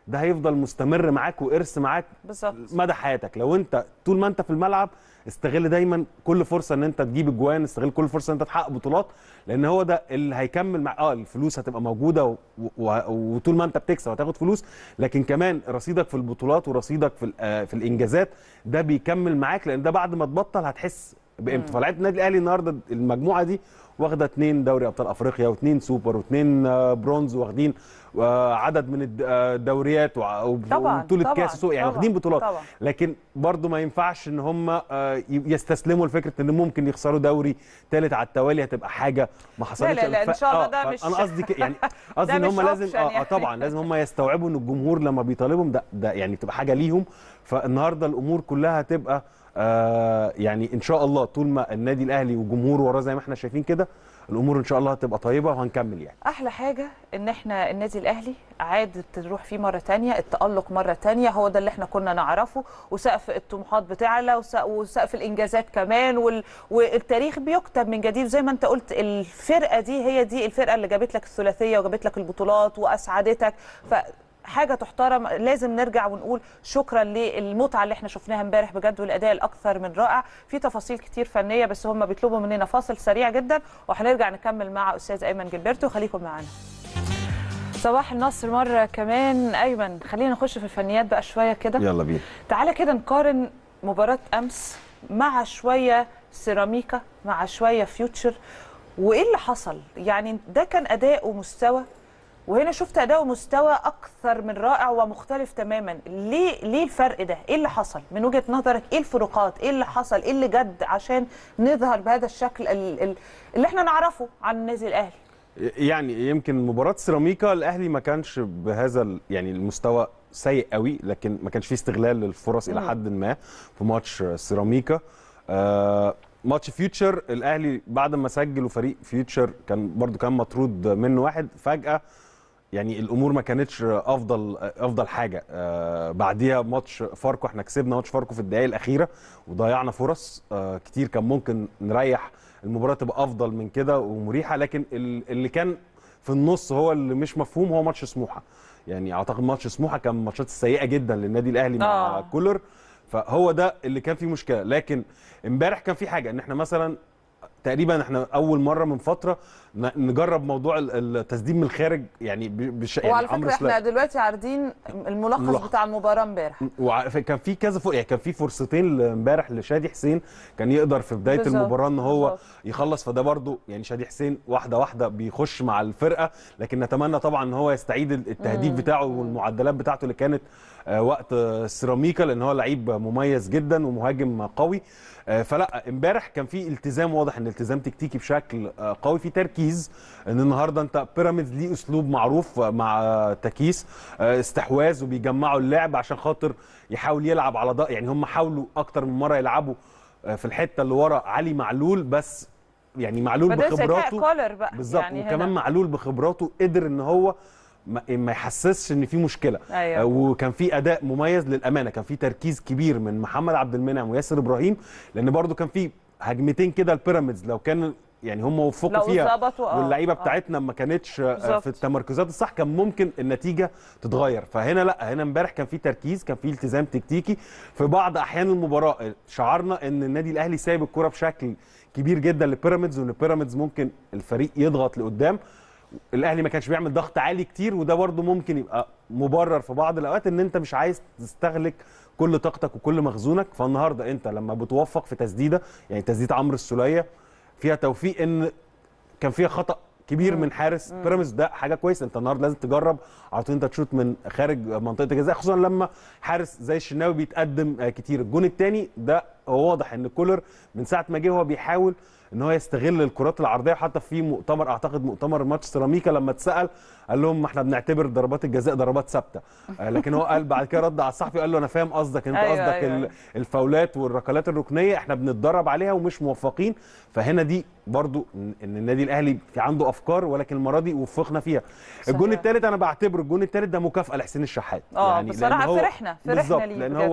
ده هيفضل مستمر معاك وارث معاك
بالظبط
مدى حياتك لو انت طول ما انت في الملعب استغل دايما كل فرصه ان انت تجيب اجوان استغل كل فرصه ان انت تحقق بطولات لان هو ده اللي هيكمل مع اه الفلوس هتبقى موجوده و... و... وطول ما انت بتكسب هتاخد فلوس لكن كمان رصيدك في البطولات ورصيدك في ال- آه، في الانجازات ده بيكمل معاك لان ده بعد ما تبطل هتحس بقيمته فلعيبه النادي الاهلي النهارده المجموعه دي واخده اثنين دوري ابطال افريقيا واثنين سوبر واثنين آه، برونز واخدين آه، عدد من الد- آه، الدوريات وع-
طبعاً،
وبطوله
طبعاً،
كاس السوق يعني
طبعاً،
واخدين بطولات
طبعاً.
لكن برضو ما ينفعش ان هم آه، ي- يستسلموا لفكره ان ممكن يخسروا دوري ثالث على التوالي هتبقى حاجه ما حصلتش
لا، لا، إن شاء الله ده
آه،
مش-
انا قصدي ك- يعني قصدي
ده
ان هم
مش
لازم
option
اه, آه
يعني.
طبعا لازم هم يستوعبوا ان الجمهور لما بيطالبهم ده ده يعني بتبقى حاجه ليهم فالنهارده الامور كلها هتبقى آه يعني ان شاء الله طول ما النادي الاهلي وجمهوره وراه زي ما احنا شايفين كده الامور ان شاء الله هتبقى طيبه وهنكمل يعني
احلى حاجه ان احنا النادي الاهلي عاد تروح فيه مره تانية التالق مره تانية هو ده اللي احنا كنا نعرفه وسقف الطموحات بتعلى وسق- وسقف الانجازات كمان وال... والتاريخ بيكتب من جديد زي ما انت قلت الفرقه دي هي دي الفرقه اللي جابت لك الثلاثيه وجابت لك البطولات واسعدتك ف حاجه تحترم لازم نرجع ونقول شكرا للمتعه اللي احنا شفناها امبارح بجد والاداء الاكثر من رائع في تفاصيل كتير فنيه بس هم بيطلبوا مننا فاصل سريع جدا وهنرجع نكمل مع استاذ ايمن جilberto خليكم معانا صباح النصر مره كمان ايمن خلينا نخش في الفنيات بقى شويه كده
يلا بينا
تعالى كده نقارن مباراة أمس مع شوية سيراميكا مع شوية فيوتشر وإيه اللي حصل؟ يعني ده كان أداء ومستوى وهنا شفت أداء ومستوى أكثر من رائع ومختلف تماما ليه ليه الفرق ده؟ إيه اللي حصل؟ من وجهة نظرك إيه الفروقات؟ إيه اللي حصل؟ إيه اللي جد عشان نظهر بهذا الشكل ال- ال- اللي إحنا نعرفه عن النادي الأهلي؟
يعني يمكن مباراة سيراميكا الأهلي ما كانش بهذا ال- يعني المستوى سيء قوي لكن ما كانش فيه استغلال للفرص إلى حد ما في ماتش سيراميكا آه ماتش فيوتشر الأهلي بعد ما سجل وفريق فيوتشر كان برضو كان مطرود منه واحد فجأة يعني الامور ما كانتش افضل افضل حاجه آه بعديها ماتش فاركو احنا كسبنا ماتش فاركو في الدقائق الاخيره وضيعنا فرص آه كتير كان ممكن نريح المباراه تبقى افضل من كده ومريحه لكن ال- اللي كان في النص هو اللي مش مفهوم هو ماتش سموحه يعني اعتقد ماتش سموحه كان من الماتشات السيئه جدا للنادي الاهلي مع
آه.
كولر فهو ده اللي كان فيه مشكله لكن امبارح كان في حاجه ان احنا مثلا تقريبا احنا اول مره من فتره ن- نجرب موضوع ال- التسديد من الخارج يعني ب- بش يعني
وعلى
عمرو
فكرة
سلام.
إحنا دلوقتي عارضين الملخص
الملخص.
بتاع المباراة امبارح
وكان في كذا فوق يعني كان في فرصتين امبارح لشادي حسين كان يقدر في بدايه
بالظبط،
المباراه ان هو
بالظبط.
يخلص فده برضو يعني شادي حسين واحده واحده بيخش مع الفرقه لكن نتمنى طبعا ان هو يستعيد التهديف بتاعه والمعدلات بتاعته اللي كانت آه، وقت آه، سيراميكا لان هو لعيب مميز جدا ومهاجم قوي آه، فلا امبارح كان في التزام واضح ان التزام تكتيكي بشكل آه، قوي في تركيز ان النهارده انت بيراميدز ليه اسلوب معروف آه، مع آه، تكيس آه، استحواذ وبيجمعوا اللعب عشان خاطر يحاول يلعب على ضغط يعني هم حاولوا اكتر من مره يلعبوا آه، في الحته اللي ورا علي معلول بس يعني معلول
فده ذكاء
بخبراته
كولر بقى
بالظبط
يعني
وكمان
هنا.
معلول بخبراته قدر ان هو ما ما يحسسش ان في مشكله
أيوة.
آه، وكان في اداء مميز للامانه كان في تركيز كبير من محمد عبد المنعم وياسر ابراهيم لان برضو كان في هجمتين كده البيراميدز لو كان يعني هم وفقوا
لو
فيها
ظبطوا، آه،
واللعيبه
آه.
بتاعتنا ما كانتش آه،
بالظبط.
في التمركزات الصح كان ممكن النتيجه تتغير فهنا لا هنا امبارح كان في تركيز كان في التزام تكتيكي في بعض احيان المباراه آه، شعرنا ان النادي الاهلي سايب الكره بشكل كبير جدا لبيراميدز وان بيراميدز ممكن الفريق يضغط لقدام الاهلي ما كانش بيعمل ضغط عالي كتير وده برده ممكن يبقى مبرر في بعض الاوقات ان انت مش عايز تستهلك كل طاقتك وكل مخزونك فالنهارده انت لما بتوفق في تسديده يعني تسديده عمرو السوليه فيها توفيق ان كان فيها خطا كبير من حارس بيراميدز ده حاجه كويسه انت النهارده لازم تجرب على طول انت تشوط من خارج منطقه الجزاء خصوصا لما حارس زي الشناوي بيتقدم آه، كتير الجون الثاني ده هو واضح ان كولر من ساعه ما جه هو بيحاول ان هو يستغل الكرات العرضيه حتى في مؤتمر اعتقد مؤتمر ماتش سيراميكا لما اتسال قال لهم ما احنا بنعتبر ضربات الجزاء ضربات ثابته آه، لكن هو قال بعد كده رد على الصحفي قال له انا فاهم قصدك انت
أيوة،
قصدك
أيوة،
ال-
أيوة.
الفاولات والركلات الركنيه احنا بنتدرب عليها ومش موفقين فهنا دي برضو ان إن النادي الاهلي في عنده افكار ولكن المره دي وفقنا فيها الجون الثالث انا بعتبره الجون الثالث ده مكافاه لحسين الشحات
آه،
لأن
بصراحة
هو-
فرحنا- فرحنا
بالظبط
ليه
لان
بجد.
هو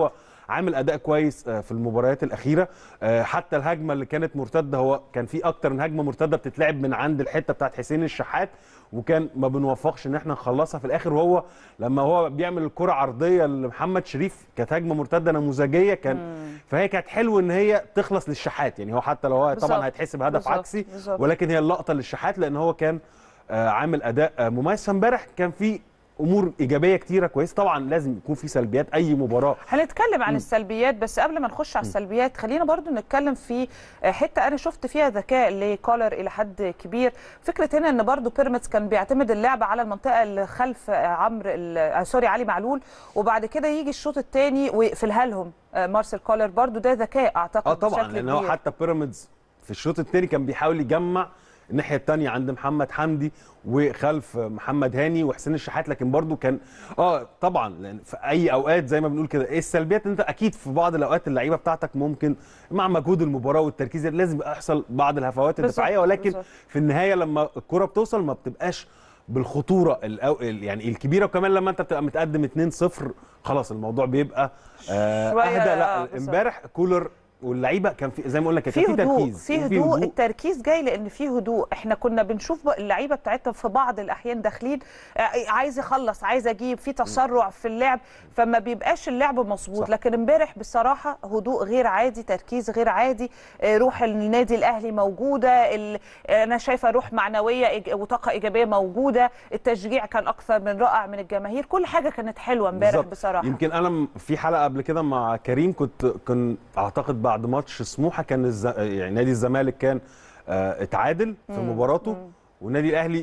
عامل اداء كويس آه، في المباريات الاخيره آه، حتى الهجمه اللي كانت مرتده هو كان في اكتر من هجمه مرتده بتتلعب من عند الحته بتاعت حسين الشحات وكان ما بنوفقش ان احنا نخلصها في الاخر وهو لما هو بيعمل الكره عرضيه لمحمد شريف كانت هجمه مرتده نموذجيه كان فهي كانت حلو ان هي تخلص للشحات يعني هو حتى لو هو
بالظبط.
طبعا هيتحسب هدف
بالظبط.
عكسي
بالظبط.
ولكن هي اللقطه للشحات لان هو كان آه، عامل اداء آه، مميز فامبارح كان في امور ايجابيه كتيره كويسه طبعا لازم يكون في سلبيات اي مباراه
هنتكلم عن السلبيات بس قبل ما نخش على السلبيات خلينا برضو نتكلم في حته انا شفت فيها ذكاء لكولر الى حد كبير فكره هنا ان برضو بيراميدز كان بيعتمد اللعب على المنطقه اللي خلف عمرو ال- آه، سوري علي معلول وبعد كده يجي الشوط الثاني ويقفلها لهم آه، مارسيل كولر برضو ده ذكاء اعتقد
اه طبعا
بشكل
لان هو
كبير.
حتى بيراميدز في الشوط الثاني كان بيحاول يجمع الناحيه الثانيه عند محمد حمدي وخلف محمد هاني وحسين الشحات لكن برضو كان اه طبعا لان في اي اوقات زي ما بنقول كده ايه السلبيات انت اكيد في بعض الاوقات اللعيبه بتاعتك ممكن مع مجهود المباراه والتركيز لازم يحصل بعض الهفوات
بالظبط،
الدفاعيه ولكن
بالظبط.
في النهايه لما الكره بتوصل ما بتبقاش بالخطوره الأو... ال- يعني الكبيره وكمان لما انت بتبقى متقدم 2-0 خلاص الموضوع بيبقى آه
شوية،
اهدى
آه،
لا
بالظبط.
امبارح كولر واللعيبه كان في زي ما قلنا كان
في
في
هدوء
تركيز
في
وفي
هدوء التركيز جاي لان في هدوء احنا كنا بنشوف بقى اللعيبه بتاعتنا في بعض الاحيان داخلين آه، عايز يخلص عايز اجيب في تسرع في اللعب فما بيبقاش اللعب مظبوط
صح.
لكن امبارح بصراحه هدوء غير عادي تركيز غير عادي آه، روح النادي الاهلي موجوده ال- انا شايفه روح معنويه إيج- وطاقه ايجابيه موجوده التشجيع كان اكثر من رائع من الجماهير كل حاجه كانت حلوه امبارح
بالظبط.
بصراحه
يمكن انا م- في حلقه قبل كده مع كريم كنت كان اعتقد بعد ماتش سموحه كان الز... يعني نادي الزمالك كان آه اتعادل في مباراته والنادي الاهلي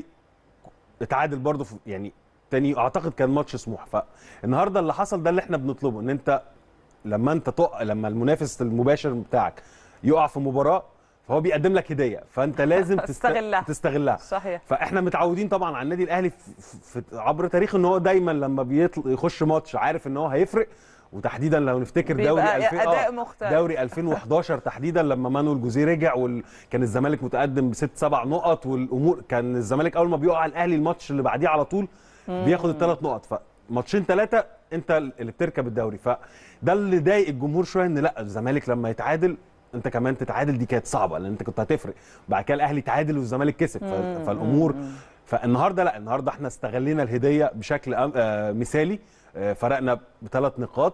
اتعادل برضه في يعني تاني اعتقد كان ماتش سموحه فالنهارده اللي حصل ده اللي احنا بنطلبه ان انت لما انت تقع لما المنافس المباشر بتاعك يقع في مباراه فهو بيقدم لك هديه فانت لازم تست...
استغلها.
تستغلها
صحيح
فاحنا متعودين طبعا على النادي الاهلي في في في عبر تاريخه ان هو دايما لما بيطل يخش ماتش عارف ان هو هيفرق وتحديدا لو نفتكر دوري
بيبقى
2000
أداء
آه،
مختلف.
دوري 2011 تحديدا لما مانويل جوزيه رجع وكان الزمالك متقدم بست سبع نقط والامور كان الزمالك اول ما بيقع على الاهلي الماتش اللي بعديه على طول بياخد الثلاث نقط فماتشين ثلاثه انت اللي بتركب الدوري فده اللي ضايق الجمهور شويه ان لا الزمالك لما يتعادل انت كمان تتعادل دي كانت صعبه لان انت كنت هتفرق بعد كده الاهلي تعادل والزمالك كسب ف- فالامور فالنهارده لا النهارده احنا استغلينا الهديه بشكل أم- آه مثالي آه فرقنا بثلاث نقاط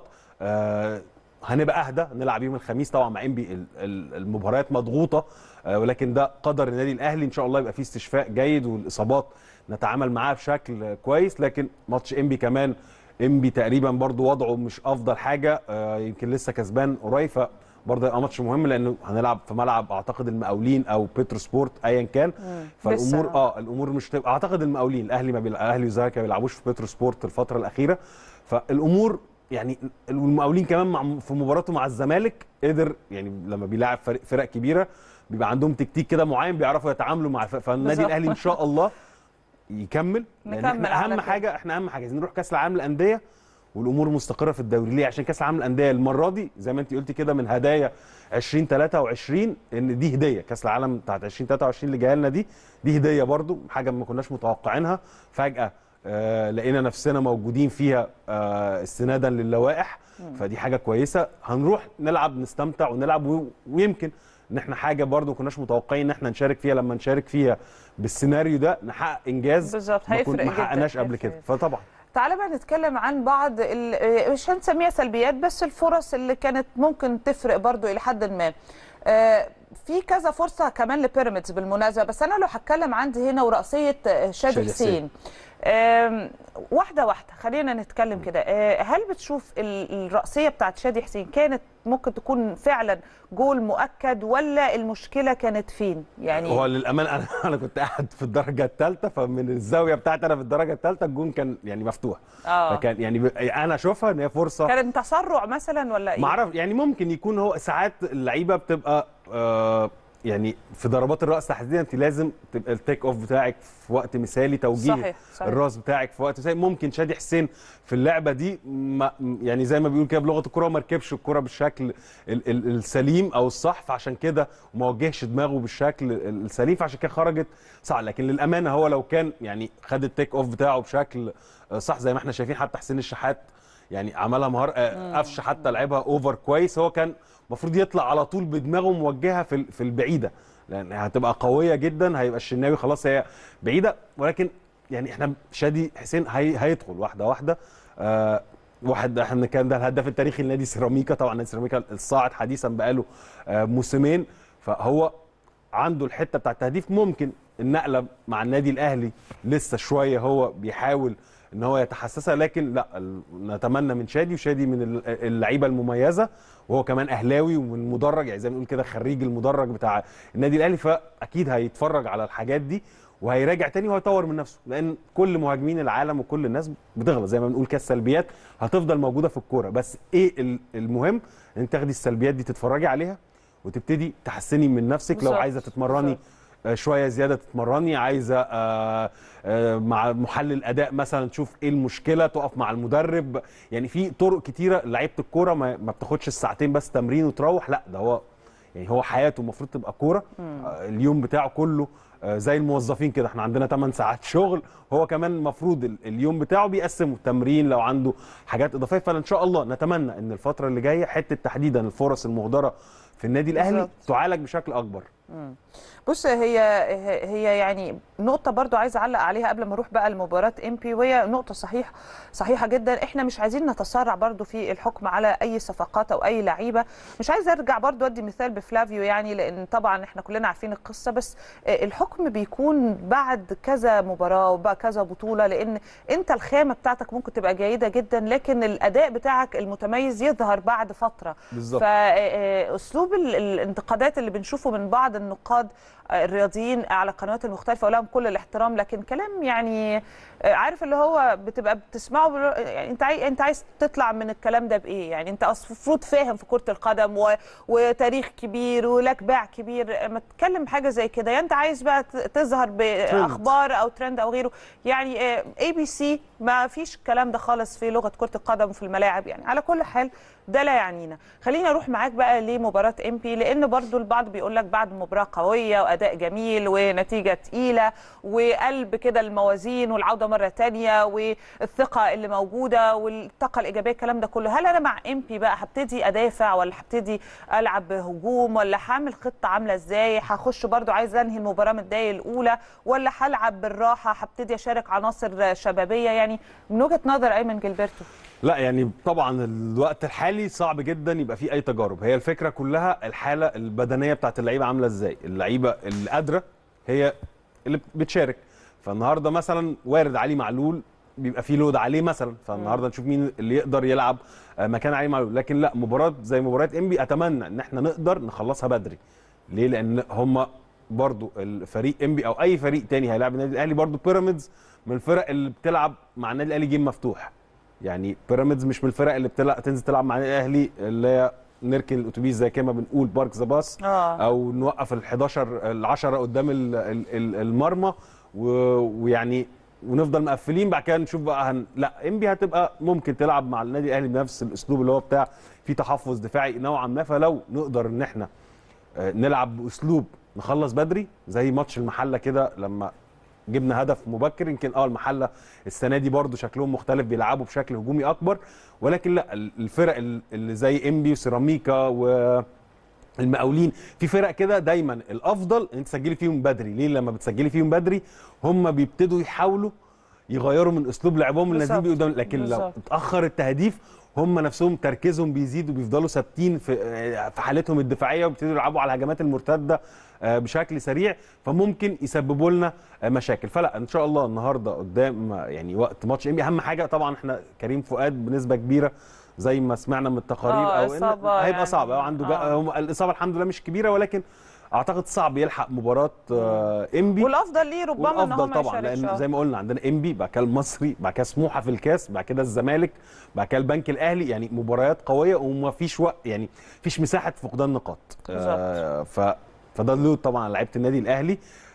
آه هنبقى اهدى نلعب يوم الخميس طبعا مع انبي ال- ال- المباريات مضغوطه آه ولكن ده قدر النادي الاهلي ان شاء الله يبقى فيه استشفاء جيد والاصابات نتعامل معاها بشكل كويس لكن ماتش انبي كمان انبي تقريبا برضو وضعه مش افضل حاجه آه يمكن لسه كسبان قريب فبرضه هيبقى ماتش مهم لانه هنلعب في ملعب اعتقد المقاولين او بيترو سبورت ايا كان فالامور
لسه.
اه الامور مش تبقى اعتقد المقاولين الاهلي ما بيلع- الاهلي والزمالك ما بيلعبوش في بيترو سبورت الفتره الاخيره فالامور يعني المقاولين كمان مع في مباراته مع الزمالك قدر يعني لما بيلاعب فرق, فرق كبيره بيبقى عندهم تكتيك كده معين بيعرفوا يتعاملوا مع الفرق. فالنادي
بالظبط.
الاهلي ان شاء الله يكمل لان
نكمل
احنا
على
اهم
كده.
حاجه احنا اهم حاجه عايزين نروح كاس العالم للانديه والامور مستقره في الدوري ليه عشان كاس العالم للانديه المره دي زي ما انت قلتي كده من هدايا 2023 ان دي هديه كاس العالم بتاعت 2023 اللي جايه لنا دي دي هديه برضو حاجه ما كناش متوقعينها فجاه آه لقينا نفسنا موجودين فيها آه استنادا للوائح فدي حاجه كويسه هنروح نلعب نستمتع ونلعب و- ويمكن ان احنا حاجه برضو ما كناش متوقعين ان احنا نشارك فيها لما نشارك فيها بالسيناريو ده نحقق انجاز
بالظبط،
ما كن-
هيفرق
ما
جداً،
حققناش قبل
هيفرق.
كده فطبعا
تعالى بقى نتكلم عن بعض ال- مش هنسميها سلبيات بس الفرص اللي كانت ممكن تفرق برضو الى حد ما آه، في كذا فرصه كمان لبيراميدز بالمناسبه بس انا لو هتكلم عندي هنا ورأسيه آه، شادي
شادي حسين.
حسين آم، واحده واحده خلينا نتكلم كده آه، هل بتشوف ال- الرأسيه بتاعت شادي حسين كانت ممكن تكون فعلا جول مؤكد ولا المشكله كانت فين يعني
هو للامانه انا انا كنت قاعد في الدرجه الثالثه فمن الزاويه بتاعتي انا في الدرجه الثالثه الجون كان يعني مفتوح
اه
فكان يعني ب- انا اشوفها ان هي فرصه
كان تسرع مثلا ولا ايه
ما اعرف يعني ممكن يكون هو ساعات اللعيبه بتبقى آه يعني في ضربات الراس تحديدا انت لازم تبقى التيك اوف بتاعك في وقت مثالي توجيه
صحيح، صحيح.
الراس بتاعك في وقت مثالي ممكن شادي حسين في اللعبه دي ما يعني زي ما بيقول كده بلغه الكره ما ركبش الكره بالشكل ال ال السليم او الصح فعشان كده وما وجهش دماغه بالشكل ال- السليم فعشان كده خرجت صح لكن للامانه هو لو كان يعني خد التيك اوف بتاعه بشكل آه، صح زي ما احنا شايفين حتى حسين الشحات يعني عملها مهار آه، قفشه حتى لعبها اوفر كويس هو كان المفروض يطلع على طول بدماغه موجهه في ال- في البعيده لان هتبقى قويه جدا هيبقى الشناوي خلاص هي بعيده ولكن يعني احنا شادي حسين هي هيدخل واحده واحده آه واحد احنا كان ده الهداف التاريخي لنادي سيراميكا طبعا نادي سيراميكا الصاعد حديثا بقاله آه موسمين فهو عنده الحته بتاع التهديف ممكن النقله مع النادي الاهلي لسه شويه هو بيحاول ان هو يتحسسها لكن لا ال- نتمنى من شادي وشادي من ال- اللعيبه المميزه وهو كمان اهلاوي ومن مدرج يعني زي ما بنقول كده خريج المدرج بتاع النادي الاهلي فاكيد هيتفرج على الحاجات دي وهيراجع تاني وهيطور من نفسه لان كل مهاجمين العالم وكل الناس بتغلط زي ما بنقول كده السلبيات هتفضل موجوده في الكوره بس ايه ال- المهم ان انت تاخدي السلبيات دي تتفرجي عليها وتبتدي تحسني من نفسك لو
بالظبط.
عايزه تتمرني آه، شويه زياده تتمرني عايزه آه، آه، مع محلل اداء مثلا تشوف ايه المشكله تقف مع المدرب يعني في طرق كتيره لعيبه الكوره ما ما بتاخدش الساعتين بس تمرين وتروح لا ده هو يعني هو حياته المفروض تبقى كوره آه، اليوم بتاعه كله آه، زي الموظفين كده احنا عندنا 8 ساعات شغل هو كمان المفروض ال- اليوم بتاعه بيقسمه تمرين لو عنده حاجات اضافيه فان شاء الله نتمنى ان الفتره اللي جايه حته تحديدا الفرص المهدره في النادي الاهلي
بالظبط.
تعالج بشكل اكبر
بص هي هي يعني نقطة برضو عايزة أعلق عليها قبل ما أروح بقى لمباراة ام بي وهي نقطة صحيح صحيحة جدا احنا مش عايزين نتسرع برضو في الحكم على أي صفقات أو أي لعيبة مش عايزة أرجع برضو أدي مثال بفلافيو يعني لأن طبعا احنا كلنا عارفين القصة بس الحكم بيكون بعد كذا مباراة وبقى كذا بطولة لأن أنت الخامة بتاعتك ممكن تبقى جيدة جدا لكن الأداء بتاعك المتميز يظهر بعد فترة
بالظبط.
فاسلوب ال- الانتقادات اللي بنشوفه من بعض النقاد الرياضيين على القنوات المختلفه ولهم كل الاحترام لكن كلام يعني عارف اللي هو بتبقى بتسمعه بال- يعني انت عايز انت عايز تطلع من الكلام ده بايه يعني انت أصل المفروض فاهم في كره القدم و... وتاريخ كبير ولك باع كبير ما تتكلم حاجه زي كده يعني انت عايز بقى ت- تظهر باخبار او ترند او غيره يعني اي بي سي ما فيش الكلام ده خالص في لغه كره القدم وفي الملاعب يعني على كل حال ده لا يعنينا خلينا اروح معاك بقى لمباراه ام بي لان برضو البعض بيقول لك بعد مباراه قويه واداء جميل ونتيجه تقيله وقلب كده الموازين والعوده مره تانية والثقه اللي موجوده والطاقه الايجابيه الكلام ده كله هل انا مع ام بي بقى هبتدي ادافع ولا هبتدي العب بهجوم ولا هعمل خطه عامله ازاي هخش برضو عايز انهي المباراه من الدقايق الاولى ولا هلعب بالراحه هبتدي اشارك عناصر شبابيه يعني من وجهه نظر ايمن جilberto
لا يعني طبعا الوقت الحالي صعب جدا يبقى فيه اي تجارب هي الفكره كلها الحاله البدنيه بتاعت اللعيبه عامله ازاي اللعيبه اللي قادره هي اللي بتشارك فالنهارده مثلا وارد علي معلول بيبقى فيه لود عليه مثلا فالنهارده نشوف مين اللي يقدر يلعب آه، مكان علي معلول لكن لا مباراه زي مباراه انبي اتمنى ان احنا نقدر نخلصها بدري ليه لان هم برضو الفريق انبي او اي فريق تاني هيلاعب النادي الاهلي برضو بيراميدز من الفرق اللي بتلعب مع النادي الاهلي جيم مفتوح يعني بيراميدز مش من الفرق اللي بتلعب تنزل تلعب مع النادي الاهلي اللي هي نركن الاتوبيس زي كما بنقول بارك ذا باص
آه.
او نوقف ال 11 ال 10 قدام ال- ال- ال- المرمى و- ويعني ونفضل مقفلين بعد كده نشوف بقى هن... لا انبي هتبقى ممكن تلعب مع النادي الاهلي بنفس الاسلوب اللي هو بتاع في تحفظ دفاعي نوعا ما فلو نقدر ان احنا آه، نلعب باسلوب نخلص بدري زي ماتش المحله كده لما جبنا هدف مبكر يمكن اه المحله السنه دي برضو شكلهم مختلف بيلعبوا بشكل هجومي اكبر ولكن لا ال- الفرق ال- اللي زي انبي وسيراميكا و المقاولين في فرق كده دايما الافضل ان انت تسجلي فيهم بدري ليه لما بتسجلي فيهم بدري هم بيبتدوا يحاولوا يغيروا من اسلوب لعبهم اللي نازلين بيه
بالظبط.
قدام لكن لو
بالظبط.
اتاخر التهديف هم نفسهم تركيزهم بيزيد وبيفضلوا ثابتين في في حالتهم الدفاعيه وبيبتدوا يلعبوا على الهجمات المرتده آه، بشكل سريع فممكن يسببوا لنا آه، مشاكل فلا ان شاء الله النهارده قدام آه، يعني وقت ماتش انبي اهم حاجه طبعا احنا كريم فؤاد بنسبه كبيره زي ما سمعنا من التقارير
آه،
او ان
إصابة
هيبقى
يعني.
صعب أو عنده
آه.
آه. هم الاصابه الحمد لله مش كبيره ولكن اعتقد صعب يلحق مباراه آه، انبي
والافضل ليه ربما ان هو
والافضل
ما
طبعا
يشاركش
لان
آه.
زي ما قلنا عندنا انبي بعد كده المصري بعد كده سموحه في الكاس بعد كده الزمالك بعد كده البنك الاهلي يعني مباريات قويه وما فيش وقت يعني فيش مساحه فقدان نقاط آه ف فده اللود طبعا على لعيبه النادي الاهلي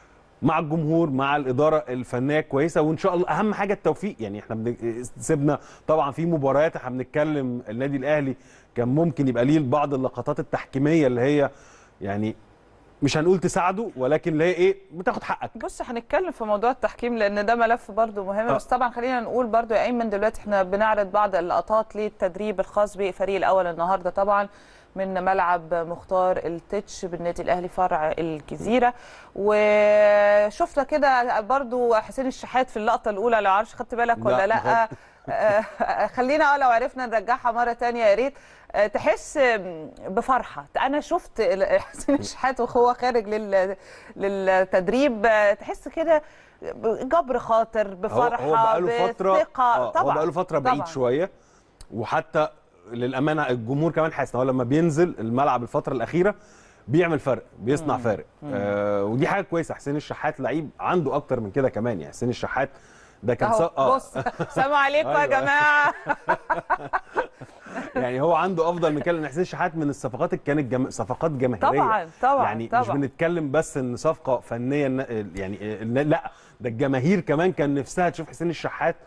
مع الجمهور مع الاداره الفنيه كويسه وان شاء الله اهم حاجه التوفيق يعني احنا بن- سيبنا طبعا في مباريات احنا بنتكلم النادي الاهلي كان ممكن يبقى ليه بعض اللقطات التحكيميه اللي هي يعني مش هنقول تساعده ولكن اللي هي ايه بتاخد حقك
بص هنتكلم في موضوع التحكيم لان ده ملف برضو مهم
آه.
بس طبعا خلينا نقول برضو يا ايمن دلوقتي احنا بنعرض بعض اللقطات للتدريب الخاص بالفريق الاول النهارده طبعا من ملعب مختار التتش بالنادي الاهلي فرع الجزيره وشفنا كده برضو حسين الشحات في اللقطه الاولى لو عارفش خدت بالك ولا
لا،
لا آه، خلينا اه لو عرفنا نرجعها مره تانية يا ريت آه، تحس بفرحه انا شفت ال- حسين الشحات وهو خارج لل- للتدريب آه، تحس كده جبر خاطر
هو
بفرحه
هو بقاله فتره
بثقه
آه،
طبعا
هو بقاله فتره بعيد
طبعاً.
شويه وحتى للامانه الجمهور كمان حاسس إن هو لما بينزل الملعب الفتره الاخيره بيعمل فرق بيصنع فارق آه ودي حاجه كويسه حسين الشحات لعيب عنده اكتر من كده كمان يعني حسين الشحات ده كان
اهو
ص- آه.
بص سلام عليكم يا
أيوة.
جماعه
يعني هو عنده افضل من كده لان حسين الشحات من الصفقات اللي كانت جم... صفقات جماهيريه
طبعا طبعا
يعني
طبعا
مش بنتكلم بس ان صفقه فنيه ن- يعني ن- لا ده الجماهير كمان كان نفسها تشوف حسين الشحات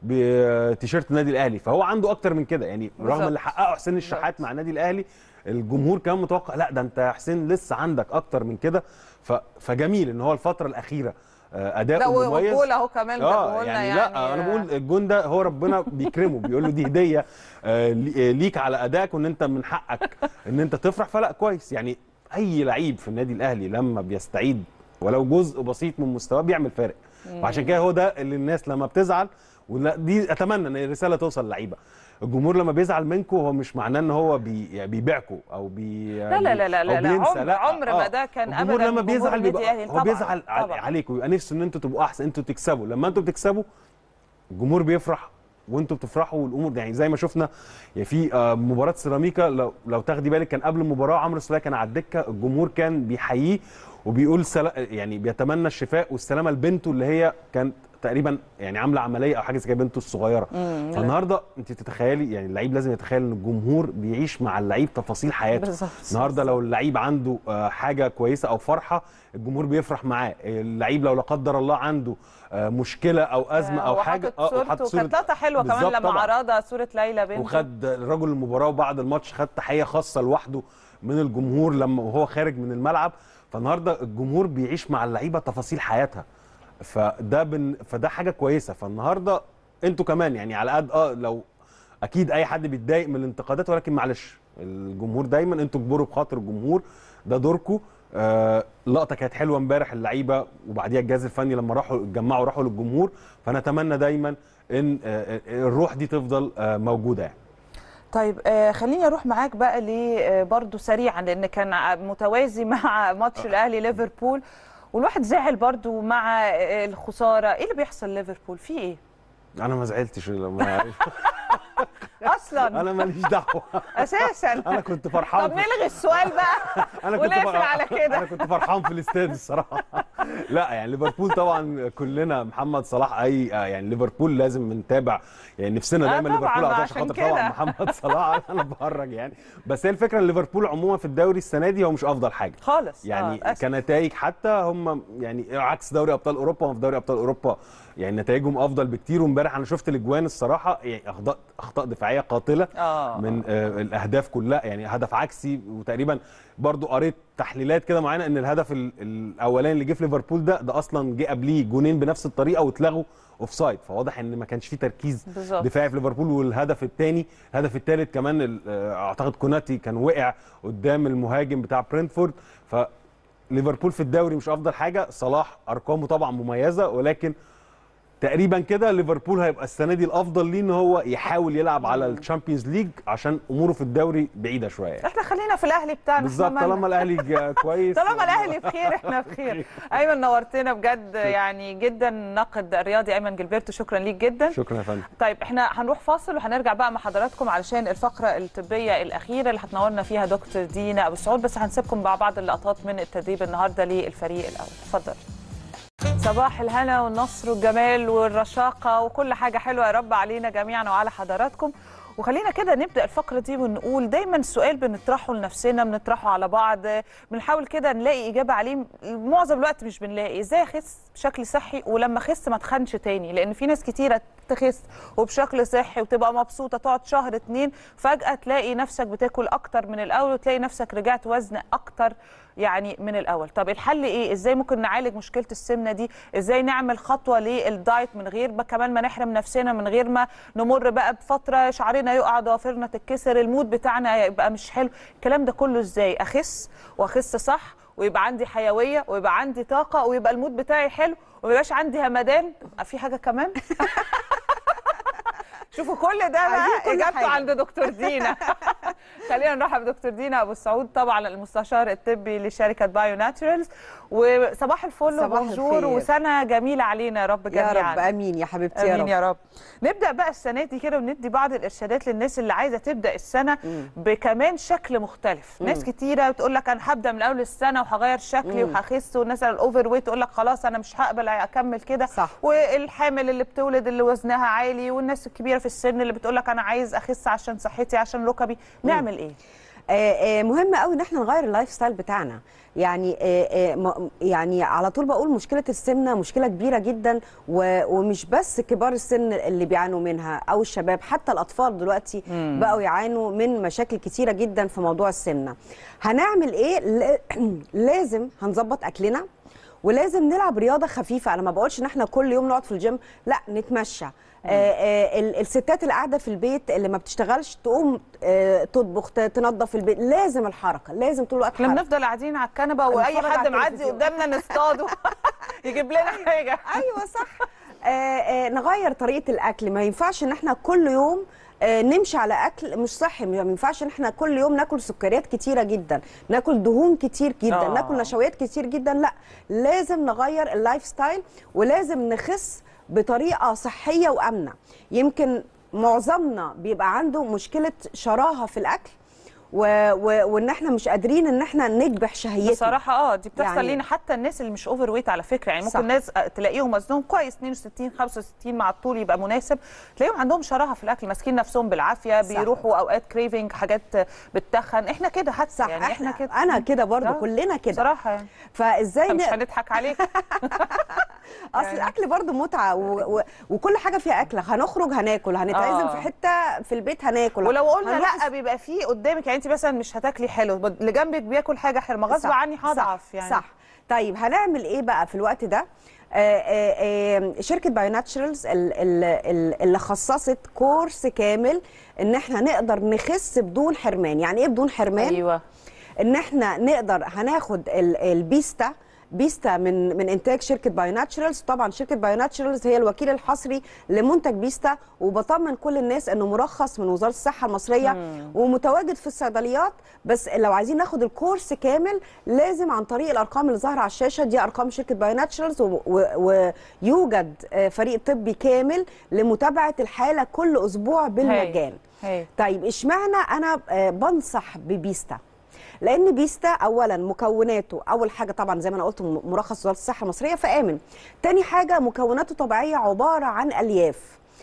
بتيشيرت النادي الاهلي فهو عنده اكتر من كده يعني رغم
بالظبط.
اللي حققه حسين الشحات مع النادي الاهلي الجمهور كان متوقع لا ده انت يا حسين لسه عندك اكتر من كده ف... فجميل ان هو الفتره الاخيره آه،
لا
اداؤه مميز
وجول اهو كمان
اه
جابوا لنا
يعني,
يعني
لا انا بقول الجون ده هو ربنا بيكرمه بيقول له دي هديه آه، لي- آه، ليك على ادائك وان انت من حقك ان انت تفرح فلا كويس يعني اي لعيب في النادي الاهلي لما بيستعيد ولو جزء بسيط من مستواه بيعمل فارق وعشان كده هو ده اللي الناس لما بتزعل ولا دي اتمنى ان الرساله توصل للعيبه الجمهور لما بيزعل منكم هو مش معناه ان هو بي يعني بيبيعكم او بي
لا لا لا لا
أو
لا, لا
بينسى.
عمر عمر ما ده كان
الجمهور
ابدا
لما
جمهور
بيزعل
النادي
بيبقى
الأهلي.
هو
طبعاً،
بيزعل على-
طبعاً.
عليكم بيبقى نفسه ان انتوا تبقوا احسن انتوا تكسبوا لما انتوا بتكسبوا الجمهور بيفرح وانتوا بتفرحوا والامور يعني زي ما شفنا يعني في آه، مباراه سيراميكا لو لو تاخدي بالك كان قبل المباراه عمرو السوليه كان على الدكه الجمهور كان بيحييه وبيقول سلا يعني بيتمنى الشفاء والسلامه لبنته اللي هي كانت تقريبا يعني عامله عمليه او حاجه زي كده بنته الصغيره فالنهارده انت تتخيلي يعني اللعيب لازم يتخيل ان الجمهور بيعيش مع اللعيب تفاصيل حياته
بالظبط.
النهارده لو اللعيب عنده آه، حاجه كويسه او فرحه الجمهور بيفرح معاه اللعيب لو لا قدر الله عنده آه، مشكله او ازمه او
هو
حاجه
حاطط صورته كانت لقطه حلوه كمان
بالظبط
لما
طبعاً.
عرضها صوره ليلى بنته
وخد رجل المباراه وبعد الماتش خد تحيه خاصه لوحده من الجمهور لما وهو خارج من الملعب فالنهارده الجمهور بيعيش مع اللعيبه تفاصيل حياتها فده بن فده حاجه كويسه فالنهارده انتوا كمان يعني على قد اه لو اكيد اي حد بيتضايق من الانتقادات ولكن معلش الجمهور دايما انتوا اجبروا بخاطر الجمهور ده دوركم آه لقطه كانت حلوه امبارح اللعيبه وبعديها الجهاز الفني لما راحوا اتجمعوا راحوا للجمهور فنتمنى دايما ان آه آه، الروح دي تفضل آه موجوده يعني
طيب آه خليني اروح معاك بقى ل آه، برضو سريعا لان كان ع- متوازي مع ماتش الاهلي ليفربول والواحد زعل برضو مع آه، الخساره ايه اللي بيحصل ليفربول في ايه
انا ما زعلتش لما
اصلا
انا ماليش دعوه
اساسا
انا كنت فرحان
طب نلغي السؤال بقى
انا كنت
ونقفل
فرح-
على كده.
انا كنت فرحان في الاستاد الصراحه لا يعني ليفربول طبعا كلنا محمد صلاح اي آه، يعني ليفربول لازم نتابع يعني نفسنا
آه
دايما
طبعاً،
ليفربول عشان
عشان
خاطر
كده.
طبعا محمد صلاح انا بهرج يعني بس هي الفكره ان ليفربول عموما في الدوري السنه دي هو مش افضل حاجه
خالص
يعني
آه،
كنتائج حتى هم يعني عكس دوري ابطال اوروبا هم في دوري ابطال اوروبا يعني نتائجهم افضل بكتير وامبارح انا شفت الاجوان الصراحه يعني اخطاء اخطاء دفاعيه قاتله
آه.
من آه الاهداف كلها يعني هدف عكسي وتقريبا برضو قريت تحليلات كده معينه ان الهدف ال- الاولاني اللي جه في ليفربول ده ده اصلا جه قبليه جونين بنفس الطريقه واتلغوا اوف سايد فواضح ان ما كانش فيه تركيز
بالظبط.
دفاعي في ليفربول والهدف الثاني الهدف الثالث كمان ال- آه، اعتقد كوناتي كان وقع قدام المهاجم بتاع برينتفورد ف ليفربول في الدوري مش افضل حاجه صلاح ارقامه طبعا مميزه ولكن تقريبا كده ليفربول هيبقى السنه دي الافضل ليه ان هو يحاول يلعب على الشامبيونز ليج عشان اموره في الدوري بعيده شويه يعني.
احنا خلينا في الاهلي بتاعنا إحنا
بالظبط
مالنا.
طالما الاهلي جا- كويس
طالما الاهلي بخير احنا بخير ايمن نورتنا بجد يعني جدا ناقد رياضي ايمن جilberto شكرا ليك جدا
شكرا يا فندم
طيب احنا هنروح فاصل وهنرجع بقى مع حضراتكم علشان الفقره الطبيه الاخيره اللي هتنورنا فيها دكتور دينا ابو سعود بس هنسيبكم مع بعض اللقطات من التدريب النهارده للفريق الاول اتفضل صباح الهنا والنصر والجمال والرشاقه وكل حاجه حلوه يا رب علينا جميعا وعلى حضراتكم وخلينا كده نبدا الفقره دي ونقول دايما السؤال بنطرحه لنفسنا بنطرحه على بعض بنحاول كده نلاقي اجابه عليه معظم الوقت مش بنلاقي ازاي اخس بشكل صحي ولما اخس ما اتخنش تاني لان في ناس كتيره تخس وبشكل صحي وتبقى مبسوطه تقعد شهر اتنين فجاه تلاقي نفسك بتاكل اكتر من الاول وتلاقي نفسك رجعت وزن اكتر يعني من الاول طب الحل ايه ازاي ممكن نعالج مشكله السمنه دي ازاي نعمل خطوه للدايت من غير ما كمان ما نحرم نفسنا من غير ما نمر بقى بفتره شعرنا يقع ضوافرنا تتكسر المود بتاعنا يبقى مش حلو الكلام ده كله ازاي اخس واخس صح ويبقى عندي حيويه ويبقى عندي طاقه ويبقى المود بتاعي حلو وما يبقاش عندي همدان في حاجه كمان شوفوا كل ده
عايزين
بقى
كل
اجابته
حاجة.
عند دكتور دينا خلينا نرحب بدكتور دينا ابو السعود طبعا المستشار الطبي لشركه بايو ناتشرالز وصباح الفل
صباح
وبونجور
الخير.
وسنه جميله علينا يا رب
يا
جميعا
رب امين يا حبيبتي يا
امين
رب
يا رب نبدا بقى السنه دي كده وندي بعض الارشادات للناس اللي عايزه تبدا السنه بكمان شكل مختلف ناس كتيره بتقول لك انا هبدا من اول السنه وهغير شكلي وهخس والناس الاوفر ويت تقول لك خلاص انا مش هقبل اكمل كده
صح.
والحامل اللي بتولد اللي وزنها عالي والناس الكبيره في السن اللي بتقول لك انا عايز اخس عشان صحتي عشان ركبي نعمل ايه
آه، آه، مهم قوي ان احنا نغير اللايف ستايل بتاعنا يعني آه، آه، م- يعني على طول بقول مشكله السمنه مشكله كبيره جدا و- ومش بس كبار السن اللي بيعانوا منها او الشباب حتى الاطفال دلوقتي بقوا يعانوا من مشاكل كتيره جدا في موضوع السمنه هنعمل ايه ل- لازم هنظبط اكلنا ولازم نلعب رياضه خفيفه انا ما بقولش ان احنا كل يوم نقعد في الجيم لا نتمشى آه، آه، ال- الستات اللي قاعده في البيت اللي ما بتشتغلش تقوم آه، تطبخ ت- تنظف البيت لازم الحركه لازم طول الوقت
احنا
حركه
بنفضل قاعدين على الكنبه واي
نتفرج
حد
على
معدي
التلفزيون.
قدامنا نصطاده يجيب لنا حاجه
ايوه صح آه، آه، نغير طريقه الاكل ما ينفعش ان احنا كل يوم آه، نمشي على اكل مش صحي ما ينفعش ان احنا كل يوم ناكل سكريات كتيره جدا ناكل دهون كتير جدا
آه.
ناكل نشويات كتير جدا لا لازم نغير اللايف ستايل ولازم نخس بطريقه صحيه وامنه يمكن معظمنا بيبقى عنده مشكله شراهه في الاكل و... و... وان احنا مش قادرين ان احنا نكبح شهيتنا
بصراحه اه دي بتحصل
يعني-
لينا حتى الناس اللي مش اوفر ويت على فكره يعني ممكن
صح.
ناس آه، تلاقيهم وزنهم كويس 62 65 مع الطول يبقى مناسب تلاقيهم عندهم شراهه في الاكل ماسكين نفسهم بالعافيه
صح.
بيروحوا اوقات كريفنج حاجات بتتخن احنا كده حتى
صح
يعني احنا كده
انا كده برضو
آه.
كلنا كده
بصراحه يعني
فازاي
مش
ن...
هنضحك عليك
اصل
يعني-
الاكل برضو متعه و... و... وكل حاجه فيها اكل هنخرج هناكل هنتعزم
آه.
في حته في البيت هناكل
ولو قلنا
هنروح
لا بيبقى فيه قدامك يعني انت مثلا مش هتاكلي حلو اللي جنبك بياكل حاجه حلوه غصب
صح،
عني هضعف
صح
يعني
صح طيب هنعمل ايه بقى في الوقت ده آه، آه، آه، شركه بايو ناتشرالز ال- ال- ال- اللي خصصت كورس كامل ان احنا نقدر نخس بدون حرمان يعني ايه بدون حرمان
ايوه
ان احنا نقدر هناخد ال- البيستا بيستا من من انتاج شركه بايو ناتشرالز طبعا شركه بايو ناتشرالز هي الوكيل الحصري لمنتج بيستا وبطمن كل الناس انه مرخص من وزاره الصحه المصريه ومتواجد في الصيدليات بس لو عايزين ناخد الكورس كامل لازم عن طريق الارقام اللي ظاهره على الشاشه دي ارقام شركه بايو ناتشرالز و- و- ويوجد آه، فريق طبي كامل لمتابعه الحاله كل اسبوع بالمجان
هي.
طيب اشمعنى انا آه، بنصح ببيستا لان بيستا اولا مكوناته اول حاجه طبعا زي ما انا قلت م- مرخص وزاره الصحه المصريه فامن تاني حاجه مكوناته طبيعيه عباره عن الياف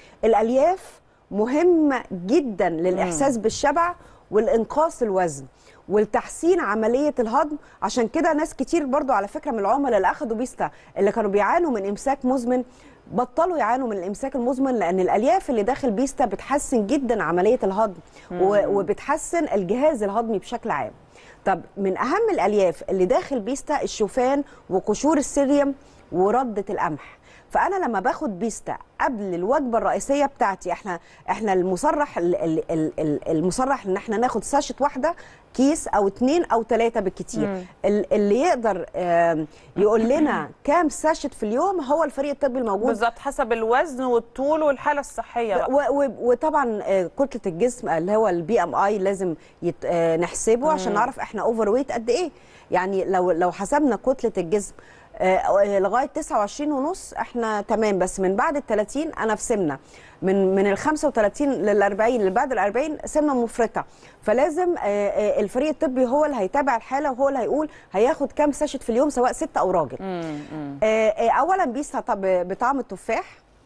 الالياف مهمه جدا للاحساس بالشبع والانقاص الوزن والتحسين عمليه الهضم عشان كده ناس كتير برضو على فكره من العملاء اللي اخدوا بيستا اللي كانوا بيعانوا من امساك مزمن بطلوا يعانوا من الامساك المزمن لان الالياف اللي داخل بيستا بتحسن جدا عمليه الهضم و- وبتحسن الجهاز الهضمي بشكل عام طب من اهم الالياف اللي داخل بيستا الشوفان وقشور السيريوم ورده القمح فانا لما باخد بيستا قبل الوجبه الرئيسيه بتاعتي احنا احنا المصرح ال- ال- ال- ال- المصرح ان احنا ناخد ساشت واحده كيس او اتنين او ثلاثه بالكتير ال- اللي يقدر آم، يقول لنا كام ساشت في اليوم هو الفريق الطبي الموجود
بالظبط حسب الوزن والطول والحاله الصحيه بقى.
و- و- وطبعا آه، كتله الجسم اللي هو البي ام اي لازم يت... آه، نحسبه عشان نعرف احنا اوفر ويت قد ايه يعني لو لو حسبنا كتله الجسم آه، آه، لغايه 29 ونص احنا تمام بس من بعد ال 30 انا في سمنه من من ال 35 لل 40 اللي بعد ال 40 سمنه مفرطه فلازم آه، آه، الفريق الطبي هو اللي هيتابع الحاله وهو اللي هيقول هياخد كام ساشت في اليوم سواء ست او راجل آه، آه، اولا بيستا طب بطعم التفاح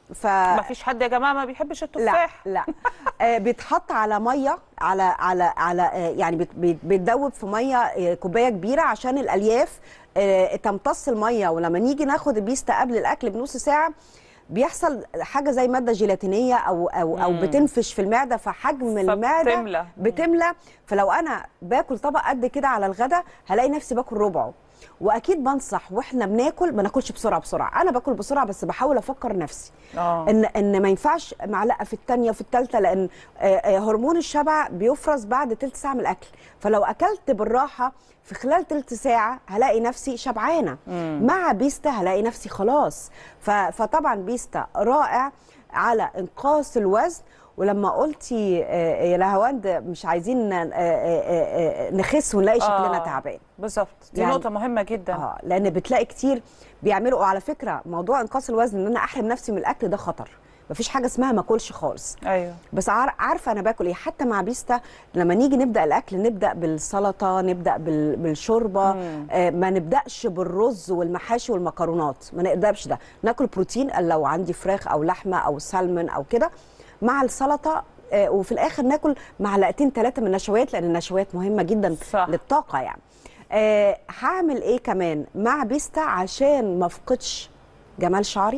ف
ما فيش حد يا جماعه ما بيحبش التفاح
لا لا آه بيتحط على ميه على على على آه يعني بيت- بيت- بيتدوب في ميه آه كوبايه كبيره عشان الالياف آه تمتص الميه ولما نيجي ناخد البيستا قبل الاكل بنص ساعه بيحصل حاجه زي ماده جيلاتينيه او او او
مم.
بتنفش في المعده فحجم المعده
فبتملى.
بتملى فلو انا باكل طبق قد كده على الغدا هلاقي نفسي باكل ربعه واكيد بنصح واحنا بناكل ما ناكلش بسرعه بسرعه انا باكل بسرعه بس بحاول افكر نفسي
اه
ان ان ما ينفعش معلقه في الثانيه وفي الثالثه لان آه، آه، هرمون الشبع بيفرز بعد تلت ساعه من الاكل فلو اكلت بالراحه في خلال تلت ساعه هلاقي نفسي شبعانه مع بيستا هلاقي نفسي خلاص ف- فطبعا بيستا رائع على انقاص الوزن ولما قلتي آه، يا لهواند مش عايزين آه، آه، آه، نخس ونلاقي شكلنا
آه.
تعبان
بالظبط دي
يعني-
نقطه مهمه جدا
اه لان بتلاقي كتير بيعملوا وعلى فكره موضوع انقاص الوزن ان انا احرم نفسي من الاكل ده خطر مفيش حاجه اسمها ما اكلش خالص
ايوه
بس عار- عارفه انا باكل ايه حتى مع بيستا لما نيجي نبدا الاكل نبدا بالسلطه نبدا بال- بالشوربه آه ما نبداش بالرز والمحاشي والمكرونات ما نقدرش ده ناكل بروتين لو عندي فراخ او لحمه او سلمون او كده مع السلطه آه وفي الاخر ناكل معلقتين ثلاثه من النشويات لان النشويات مهمه جدا
صح.
للطاقه يعني آه هعمل ايه كمان مع بيستا عشان ما افقدش جمال شعري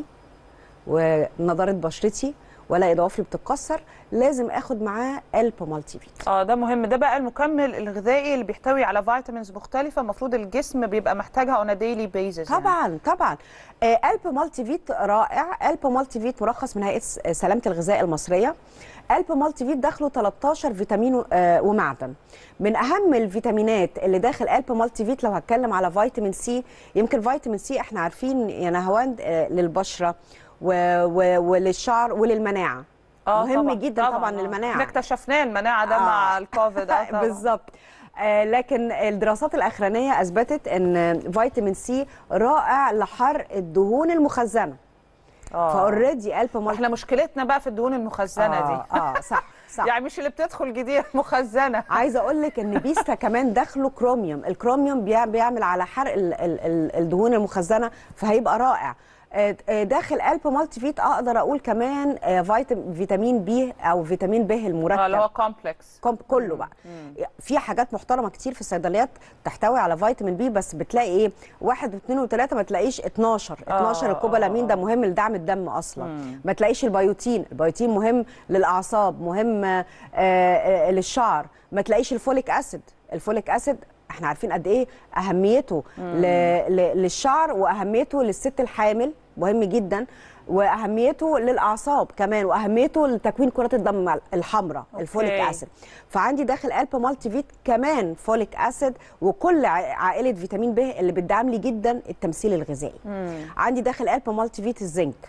ونضاره بشرتي ولا ضوافري بتتكسر لازم اخد معاه الب مالتي فيت
اه ده مهم ده بقى المكمل الغذائي اللي بيحتوي على فيتامينز مختلفه المفروض الجسم بيبقى محتاجها اون ديلي بيزس
طبعا طبعا آه الب مالتي فيت رائع الب مالتي فيت مرخص من هيئه س- سلامه الغذاء المصريه الب مالتي فيت داخله 13 فيتامين و- آه ومعدن من اهم الفيتامينات اللي داخل الب مالتي فيت لو هتكلم على فيتامين سي يمكن فيتامين سي احنا عارفين يا نهواند آه للبشره و و وللشعر وللمناعه مهم جدا طبعا, للمناعه
احنا اكتشفناه المناعه ده
آه.
مع الكوفيد اه طبعا
بالظبط آه لكن الدراسات الاخرانيه اثبتت ان فيتامين سي رائع لحرق الدهون المخزنه
اه
فاوريدي الب مالتي
احنا مشكلتنا بقى في الدهون المخزنه
آه
دي
اه صح صح
يعني مش اللي بتدخل جديد مخزنه
عايزه اقول لك ان بيستا كمان داخله كروميوم الكروميوم بيع- بيعمل على حرق ال- ال- ال- الدهون المخزنه فهيبقى رائع آه، آه، داخل الب مالتي فيت اقدر اقول كمان آه، فيتام- فيتامين بي او فيتامين ب المركب
اه اللي هو كومبلكس
كوم- كله بقى في حاجات محترمه كتير في الصيدليات تحتوي على فيتامين بي بس بتلاقي ايه واحد واثنين وثلاثه ما تلاقيش 12 12
آه،
الكوبالامين ده مهم لدعم الدم اصلا ما تلاقيش البيوتين البيوتين مهم للاعصاب مهم آه، آه، للشعر ما تلاقيش الفوليك اسيد الفوليك اسيد احنا عارفين قد ايه اهميته ل... ل... للشعر واهميته للست الحامل مهم جدا واهميته للاعصاب كمان واهميته لتكوين كرات الدم الحمراء الفوليك
أوكي.
اسيد فعندي داخل الب مالتي فيت كمان فوليك اسيد وكل ع- عائله فيتامين ب اللي بتدعم لي جدا التمثيل الغذائي عندي داخل الب مالتي فيت الزنك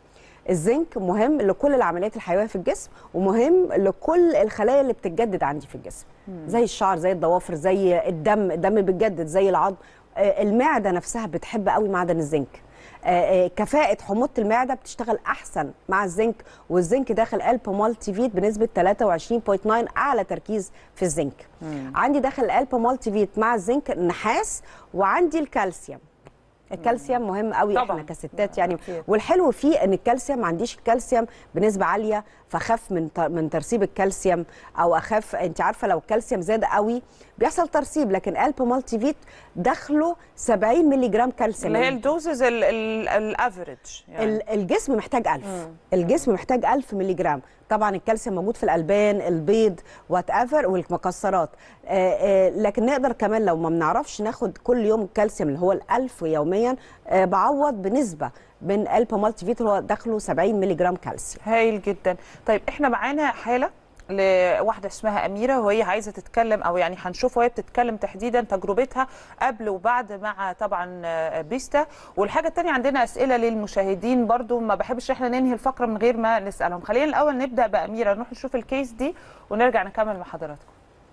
الزنك مهم لكل العمليات الحيويه في الجسم ومهم لكل الخلايا اللي بتتجدد عندي في الجسم زي الشعر زي الضوافر زي الدم الدم بيتجدد زي العظم آه، المعده نفسها بتحب قوي معدن الزنك آه، آه، كفاءة حموضة المعدة بتشتغل أحسن مع الزنك والزنك داخل الب مالتي فيت بنسبة 23.9 أعلى تركيز في الزنك عندي داخل الب مالتي فيت مع الزنك النحاس وعندي الكالسيوم الكالسيوم مهم قوي
طبعاً.
احنا كستات يعني
أكيد.
والحلو فيه ان الكالسيوم ما عنديش الكالسيوم بنسبه عاليه فاخاف من ت- من ترسيب الكالسيوم او اخاف انت عارفه لو الكالسيوم زاد قوي بيحصل ترسيب لكن الب مالتي فيت داخله 70 مللي جرام كالسيوم
اللي هي الدوزز الافريج يعني
ال- الجسم محتاج 1000 الجسم محتاج 1000 مللي جرام طبعا الكالسيوم موجود في الالبان البيض وات ايفر والمكسرات آه، آه، لكن نقدر كمان لو ما بنعرفش ناخد كل يوم الكالسيوم اللي هو ال1000 يوميا آه، بعوض بنسبه من الب مالتي فيت اللي هو داخله 70 مللي جرام كالسيوم
هايل جدا طيب احنا معانا حاله لواحده اسمها اميره وهي عايزه تتكلم او يعني هنشوف وهي بتتكلم تحديدا تجربتها قبل وبعد مع طبعا آه، بيستا والحاجه الثانيه عندنا اسئله للمشاهدين برضو ما بحبش احنا ننهي الفقره من غير ما نسالهم خلينا الاول نبدا باميره نروح نشوف الكيس دي ونرجع نكمل مع حضراتكم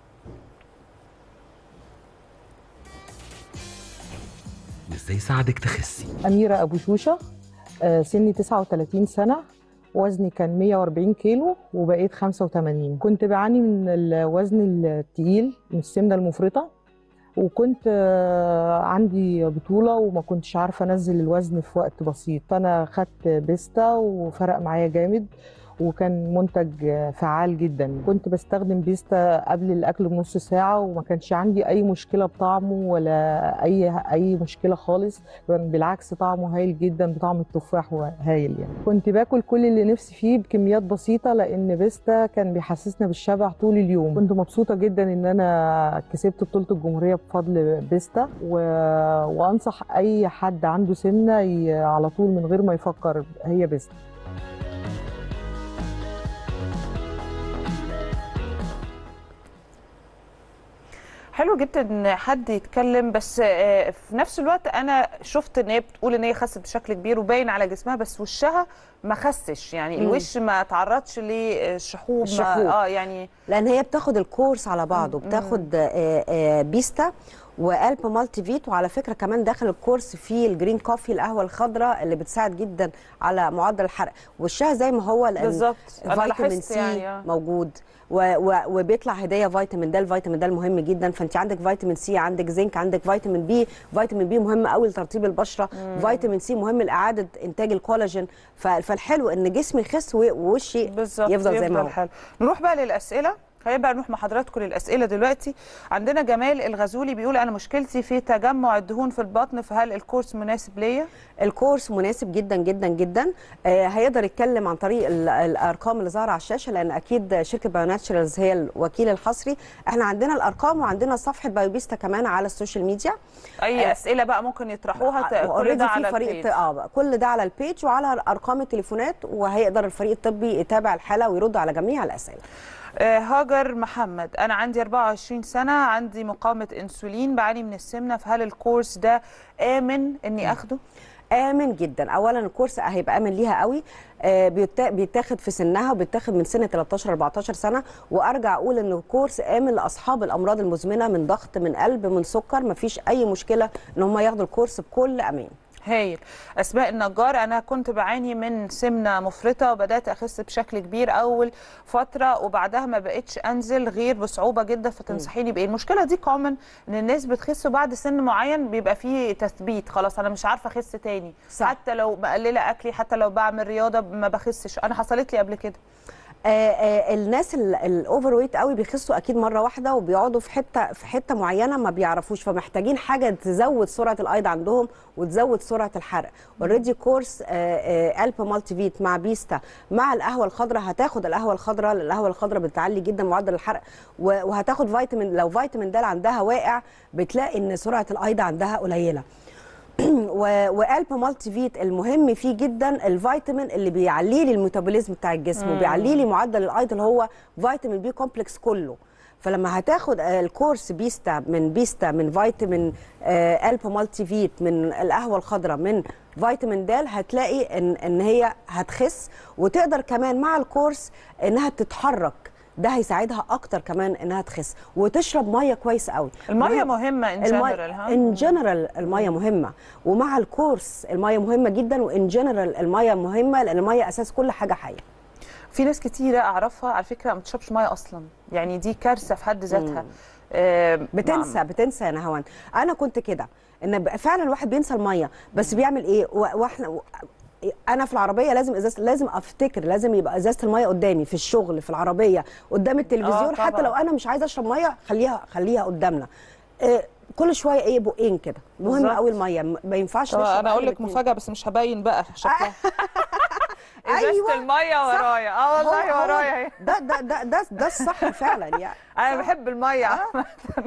ازاي يساعدك تخسي
أميرة أبو شوشة آه، سني 39 سنة وزني كان 140 كيلو وبقيت 85 كنت بعاني من الوزن التقيل من السمنة المفرطة وكنت آه، عندي بطولة وما كنتش عارفة أنزل الوزن في وقت بسيط فأنا خدت بيستا وفرق معايا جامد وكان منتج آه، فعال جدا كنت بستخدم بيستا قبل الأكل بنص ساعة وما كانش عندي أي مشكلة بطعمه ولا أي أي مشكلة خالص كان بالعكس طعمه هايل جدا بطعم التفاح هايل يعني كنت باكل كل اللي نفسي فيه بكميات بسيطة لأن بيستا كان بيحسسنا بالشبع طول اليوم كنت مبسوطة جدا إن أنا كسبت بطولة الجمهورية بفضل بيستا و... وأنصح أي حد عنده سمنة ي... على طول من غير ما يفكر هي بيستا
حلو جدا ان حد يتكلم بس آه، في نفس الوقت انا شفت ان هي بتقول ان هي خست بشكل كبير وباين على جسمها بس وشها ما خسش يعني
مم.
الوش ما تعرضش للشحوب
الشحوب.
ما- اه يعني
لان هي بتاخد الكورس على بعضه بتاخد آه، آه، بيستا وقلب مالتي فيت وعلى فكره كمان داخل الكورس فيه الجرين كوفي القهوه الخضراء اللي بتساعد جدا على معدل الحرق وشها زي ما هو لان
بالظبط. أنا
فيتامين
لاحظت
سي
يعني، آه.
موجود و و وبيطلع هديه فيتامين د الفيتامين د مهم جدا فانت عندك فيتامين سي عندك زنك عندك فيتامين بي فيتامين بي مهم قوي لترطيب البشره
مم.
فيتامين سي مهم لاعاده انتاج الكولاجين ف- فالحلو ان جسمي يخس و- ووشي
بالظبط
يفضل زي ما هو
حلو نروح بقى للاسئله خلينا بقى نروح مع حضراتكم للاسئله دلوقتي عندنا جمال الغزولي بيقول انا مشكلتي في تجمع الدهون في البطن فهل الكورس مناسب ليا
الكورس مناسب جدا جدا جدا آه هيقدر يتكلم عن طريق ال- الارقام اللي ظاهره على الشاشه لان اكيد شركه بايوناتشرالز هي الوكيل الحصري احنا عندنا الارقام وعندنا صفحه بايوبيستا كمان على السوشيال ميديا
اي
آه،
اسئله بقى ممكن يطرحوها ت- كل
اوريدي
ده
في
على
فريق
البيج.
الط- اه بقى كل ده على البيج وعلى ارقام التليفونات وهيقدر الفريق الطبي يتابع الحاله ويرد على جميع الاسئله
آه، هاجر محمد انا عندي 24 سنه عندي مقاومه انسولين بعاني من السمنه فهل الكورس ده امن اني اخده
امن جدا اولا الكورس هيبقى امن ليها قوي آه، بيتا- بيتاخد في سنها وبيتاخد من سن 13 14 سنه وارجع اقول ان الكورس امن لاصحاب الامراض المزمنه من ضغط من قلب من سكر مفيش اي مشكله ان هم ياخدوا الكورس بكل امان
هايل اسماء النجار انا كنت بعاني من سمنه مفرطه وبدات اخس بشكل كبير اول فتره وبعدها ما بقتش انزل غير بصعوبه جدا فتنصحيني بايه المشكله دي كومن ان الناس بتخس وبعد سن معين بيبقى فيه تثبيت خلاص انا مش عارفه اخس تاني
صح.
حتى لو مقلله اكلي حتى لو بعمل رياضه ما بخسش انا حصلت لي قبل كده
آه، آه، الناس الاوفر ويت قوي بيخسوا اكيد مره واحده وبيقعدوا في حته في حته معينه ما بيعرفوش فمحتاجين حاجه تزود سرعه الايض عندهم وتزود سرعه الحرق اوريدي كورس الب مالتي فيت مع بيستا مع القهوه الخضراء هتاخد القهوه الخضراء لأن القهوه الخضراء بتعلي جدا معدل الحرق و- وهتاخد فيتامين لو فيتامين د عندها واقع بتلاقي ان سرعه الايض عندها قليله و- وقلب مالتي فيت المهم فيه جدا الفيتامين اللي بيعلي لي الميتابوليزم بتاع الجسم
مم.
وبيعلي لي معدل الايض اللي هو فيتامين بي كومبلكس كله فلما هتاخد آه، الكورس بيستا من بيستا من فيتامين آه، الب مالتي فيت من القهوه الخضراء من فيتامين د هتلاقي ان ان هي هتخس وتقدر كمان مع الكورس انها تتحرك ده هيساعدها اكتر كمان انها تخس وتشرب ميه كويس قوي
المية مهمة in
المية-
general، ها؟
ان جنرال الميه مهمه ومع الكورس الميه مهمه جدا وان جنرال الميه مهمه لان الميه اساس كل حاجه حيه
في ناس كتيره اعرفها على فكره ما بتشربش ميه اصلا يعني دي كارثه في حد ذاتها آه،
بتنسى بتنسى يا نهوان انا كنت كده ان ب- فعلا الواحد بينسى الميه بس بيعمل ايه و- واحنا و- انا في العربيه لازم ازازه لازم افتكر لازم يبقى ازازه الميه قدامي في الشغل في العربيه قدام التلفزيون
طبعاً.
حتى لو انا مش عايزه اشرب ميه خليها خليها قدامنا آه، كل شويه ايه بقين كده مهم
بالظبط.
قوي الميه م- ما ينفعش
طب
نشرب
انا اقول
أقل
لك
من اتنين.
مفاجاه بس مش هبين بقى شكلها ازازه
أيوة،
الميه
صح.
ورايا اه
هو-
والله
هو
ورايا اهي
ده ده ده ده ده الصح فعلا يعني
انا بحب الميه عامة.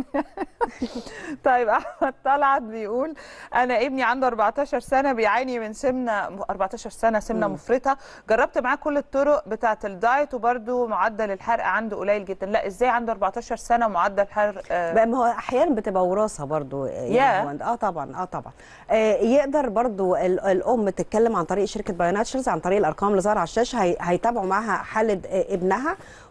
طيب احمد طلعت بيقول انا ابني عنده 14 سنه بيعاني من سمنه 14 سنه سمنه
مم.
مفرطه جربت معاه كل الطرق بتاعه الدايت وبرده معدل الحرق عنده قليل جدا لا ازاي عنده 14 سنه ومعدل حرق آه،
بقى ما هو احيانا بتبقى وراثه برضو يعني
ياه.
هو- اه طبعا اه طبعا آه يقدر برضو ال- الام تتكلم عن طريق شركه بايوناتشرز عن طريق الارقام اللي ظاهره على الشاشه هي- هيتابعوا معاها حاله آه ابنها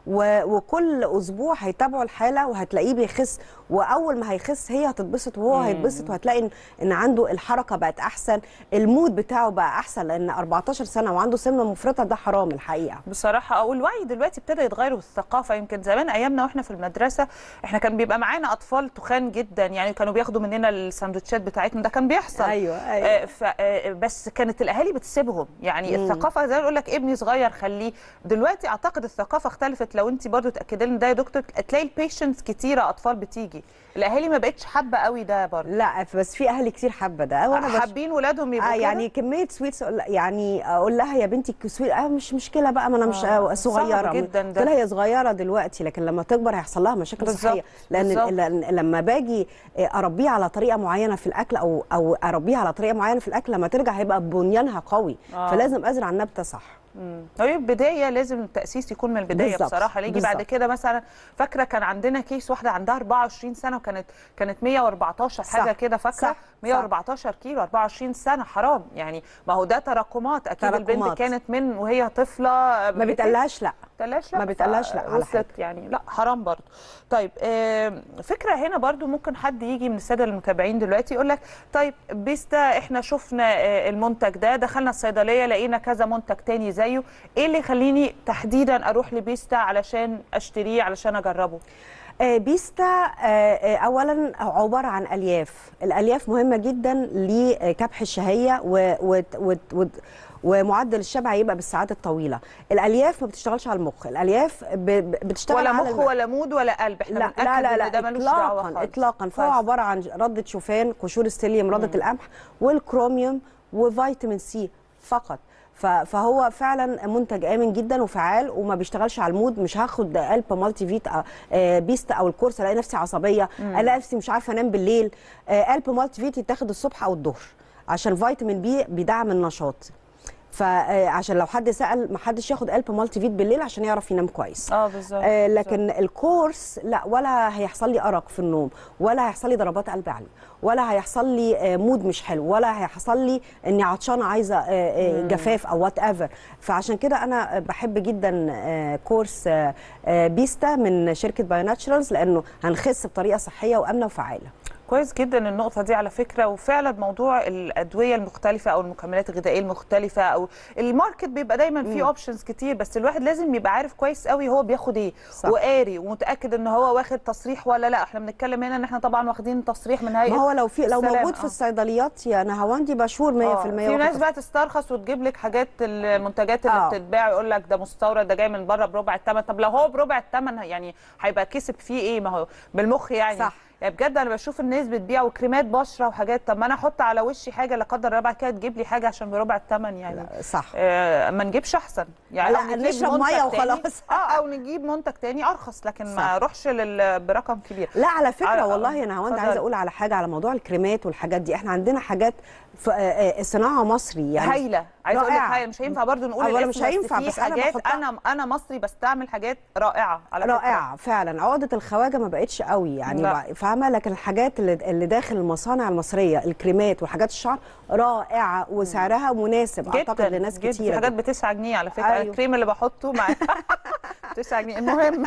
و... وكل اسبوع هيتابعوا الحاله وهتلاقيه بيخس واول ما هيخس هي هتتبسط وهو
مم.
هيتبسط وهتلاقي ان ان عنده الحركه بقت احسن المود بتاعه بقى احسن لان 14 سنه وعنده سمنه مفرطه ده حرام الحقيقه
بصراحه او الوعي دلوقتي ابتدى يتغير والثقافه يمكن زمان ايامنا واحنا في المدرسه احنا كان بيبقى معانا اطفال تخان جدا يعني كانوا بياخدوا مننا السندوتشات بتاعتنا ده كان بيحصل
ايوه
آه،
ايوه
ف آه، بس كانت الاهالي بتسيبهم يعني
مم.
الثقافه زي ما يقول لك ابني صغير خليه دلوقتي اعتقد الثقافه اختلفت لو انت برضو تاكدي لنا ده يا دكتور تلاقي البيشنتس كتيره اطفال بتيجي الاهالي ما بقتش حابه قوي ده برضو
لا بس في اهل كتير حابه ده وانا بش...
حابين ولادهم يبقوا
آه
كده؟
يعني كميه سويتس يعني اقول لها يا بنتي سويت آه مش مشكله بقى ما انا مش
آه،
آه صغيره
صعب جدا
قلت
ده.
لها هي صغيره دلوقتي لكن لما تكبر هيحصل لها مشاكل
بالظبط،
صحيه لان
بالظبط.
لأن لما باجي اربيه على طريقه معينه في الاكل او او اربيه على طريقه معينه في الاكل لما ترجع هيبقى بنيانها قوي
آه.
فلازم ازرع النبته صح
مم. هي البدايه لازم التاسيس يكون من البدايه
بالظبط،
بصراحه يجي بعد
بالظبط.
كده مثلا فاكره كان عندنا كيس واحده عندها 24 سنه وكانت كانت 114
صح،
حاجه كده فاكره
صح،
114 كيلو 24 سنه حرام يعني ما هو ده تراكمات اكيد البنت
تراكمات.
كانت من وهي طفله
ما بيتقالهاش لا
بتقلهاش لا
ما بتقلهاش لا على
وصلت
حاجة.
يعني لا حرام برضو طيب آم، فكره هنا برضو ممكن حد يجي من الساده المتابعين دلوقتي يقول لك طيب بيستا احنا شفنا آه، المنتج ده دخلنا الصيدليه لقينا كذا منتج تاني زيه ايه اللي يخليني تحديدا اروح لبيستا علشان اشتريه علشان اجربه
آه، بيستا آه، آه، اولا عباره عن الياف الالياف مهمه جدا لكبح الشهيه و و و و ومعدل الشبع يبقى بالساعات الطويله الالياف ما بتشتغلش على المخ الالياف ب- ب- بتشتغل
ولا
على
مخ
الم-
ولا مود ولا قلب احنا
لا
بنأكد
لا لا,
إن
لا
ده ملوش دعوه
اطلاقا
خالص.
اطلاقا فهو
كويس.
عباره عن رده شوفان قشور السيليوم رده القمح والكروميوم وفيتامين سي فقط ف- فهو فعلا منتج امن جدا وفعال وما بيشتغلش على المود مش هاخد قلب مالتي فيت آه، آه، بيست او الكورس الاقي نفسي عصبيه الاقي نفسي مش عارفه انام بالليل آه، قلب مالتي فيت يتاخد الصبح او الظهر عشان فيتامين بي بيدعم النشاط فعشان لو حد سال ما حدش ياخد قلب مالتي فيت بالليل عشان يعرف ينام كويس
اه بالظبط
آه، لكن الكورس لا ولا هيحصل لي ارق في النوم ولا هيحصل لي ضربات قلب عاليه ولا هيحصل لي آه، مود مش حلو ولا هيحصل لي اني عطشانه عايزه آه، آه، جفاف او وات ايفر فعشان كده انا بحب جدا آه، كورس آه، آه، بيستا من شركه بايو ناتشرالز لانه هنخس بطريقه صحيه وامنه وفعاله
كويس جدا النقطة دي على فكرة وفعلا موضوع الأدوية المختلفة أو المكملات الغذائية المختلفة أو الماركت بيبقى دايما فيه اوبشنز كتير بس الواحد لازم يبقى عارف كويس قوي هو بياخد ايه
صح.
وقاري ومتأكد ان هو واخد تصريح ولا لا احنا بنتكلم هنا ان احنا طبعا واخدين تصريح من هيئة
ما هو لو في لو
السلامة.
موجود في
آه.
الصيدليات يا نهاوندي بشور 100%
آه، في
واخد
ناس بقى تسترخص وتجيب لك حاجات المنتجات اللي
آه.
بتتباع يقول لك ده مستورد ده جاي من بره بربع الثمن طب لو هو بربع الثمن يعني هيبقى كسب فيه ايه ما هو بالمخ يعني
صح.
يعني بجد انا بشوف الناس بتبيع وكريمات بشره وحاجات طب ما انا احط على وشي حاجه لا قدر الله بعد كده تجيب لي حاجه عشان بربع الثمن يعني
صح
آه ما نجيبش احسن يعني
لا،
أو نجيب
نشرب
منتج
مية
تاني-
وخلاص.
اه او نجيب منتج تاني ارخص لكن
صح.
ما اروحش لل- برقم كبير
لا على فكره
على-
والله يا نهاوند
اتفضل.
عايزه اقول على حاجه على موضوع الكريمات والحاجات دي احنا عندنا حاجات في آه، آه، صناعه مصري يعني
هايله عايزه اقول لك
رائعة.
هايله مش هينفع برضو نقول
أولا
الاسم
مش
بس
هينفع،
في
بس أنا
حاجات
بحطها.
انا انا مصري بستعمل حاجات رائعه على فكرة.
رائعه فعلا عقده الخواجه ما بقتش قوي يعني
لا.
بقى- فاهمه لكن الحاجات اللي, اللي داخل المصانع المصريه الكريمات وحاجات الشعر رائعه وسعرها مناسب اعتقد لناس
جدا.
كتيره
في حاجات ب 9 جنيه على فكره
أيوه.
أيوه. الكريم اللي بحطه مع 9 جنيه المهم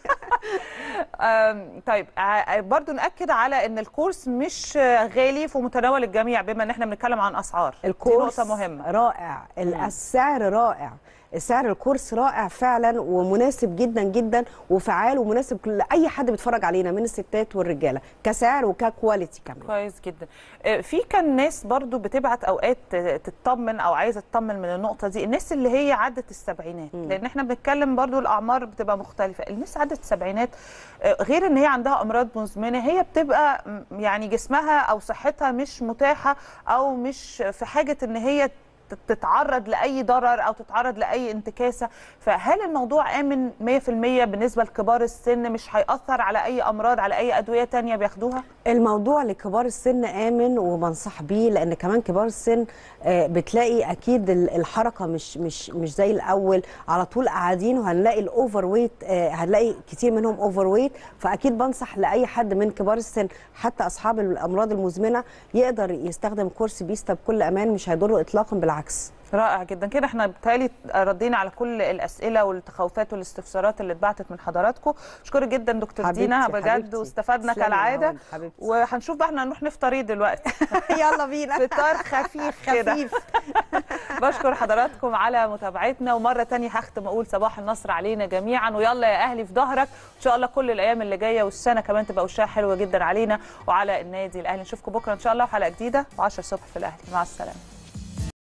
آم، طيب ع- برضو ناكد على ان الكورس مش غالي في متناول الجميع بما ان احنا بنتكلم عن اسعار
الكورس
دي نقطه مهمه
رائع ال- السعر رائع سعر الكورس رائع فعلا ومناسب جدا جدا وفعال ومناسب لاي حد بيتفرج علينا من الستات والرجاله كسعر وككواليتي كمان
كويس جدا آه، في كان ناس برضو بتبعت اوقات ت- تطمن او عايزه تطمن من النقطه دي الناس اللي هي عدت السبعينات لان احنا بنتكلم برضو الاعمار بتبقى مختلفه الناس عدت السبعينات آه، غير ان هي عندها امراض مزمنه هي بتبقى م- يعني جسمها او صحتها مش متاحه او مش في حاجه ان هي تت- تتعرض لاي ضرر او تتعرض لاي انتكاسه فهل الموضوع امن 100% بالنسبه لكبار السن مش هياثر على اي امراض على اي ادويه تانية بياخدوها
الموضوع لكبار السن امن وبنصح بيه لان كمان كبار السن آه، بتلاقي اكيد ال- الحركه مش مش مش زي الاول على طول قاعدين وهنلاقي الاوفر ويت آه، هنلاقي كتير منهم اوفر ويت فاكيد بنصح لاي حد من كبار السن حتى اصحاب الامراض المزمنه يقدر يستخدم كورس بيستا بكل امان مش هيضره اطلاقا بالعكس
رائع جدا كده احنا بالتالي ردينا على كل الاسئله والتخوفات والاستفسارات اللي اتبعتت من حضراتكم اشكرك جدا دكتور
حبيبتي،
دينا بجد
حبيبتي.
واستفدنا
تسلمي يا
كالعاده
هوند، حبيبتي.
وهنشوف بقى احنا هنروح نفطر ايه دلوقتي
يلا بينا
فطار خفيف كده
خفيف
بشكر حضراتكم على متابعتنا ومره تانية هختم اقول صباح النصر علينا جميعا ويلا يا اهلي في ظهرك ان شاء الله كل الايام اللي جايه والسنه كمان تبقى وشها حلوه جدا علينا وعلى النادي الاهلي نشوفكم بكره ان شاء الله في حلقه جديده و10 الصبح في الاهلي مع السلامه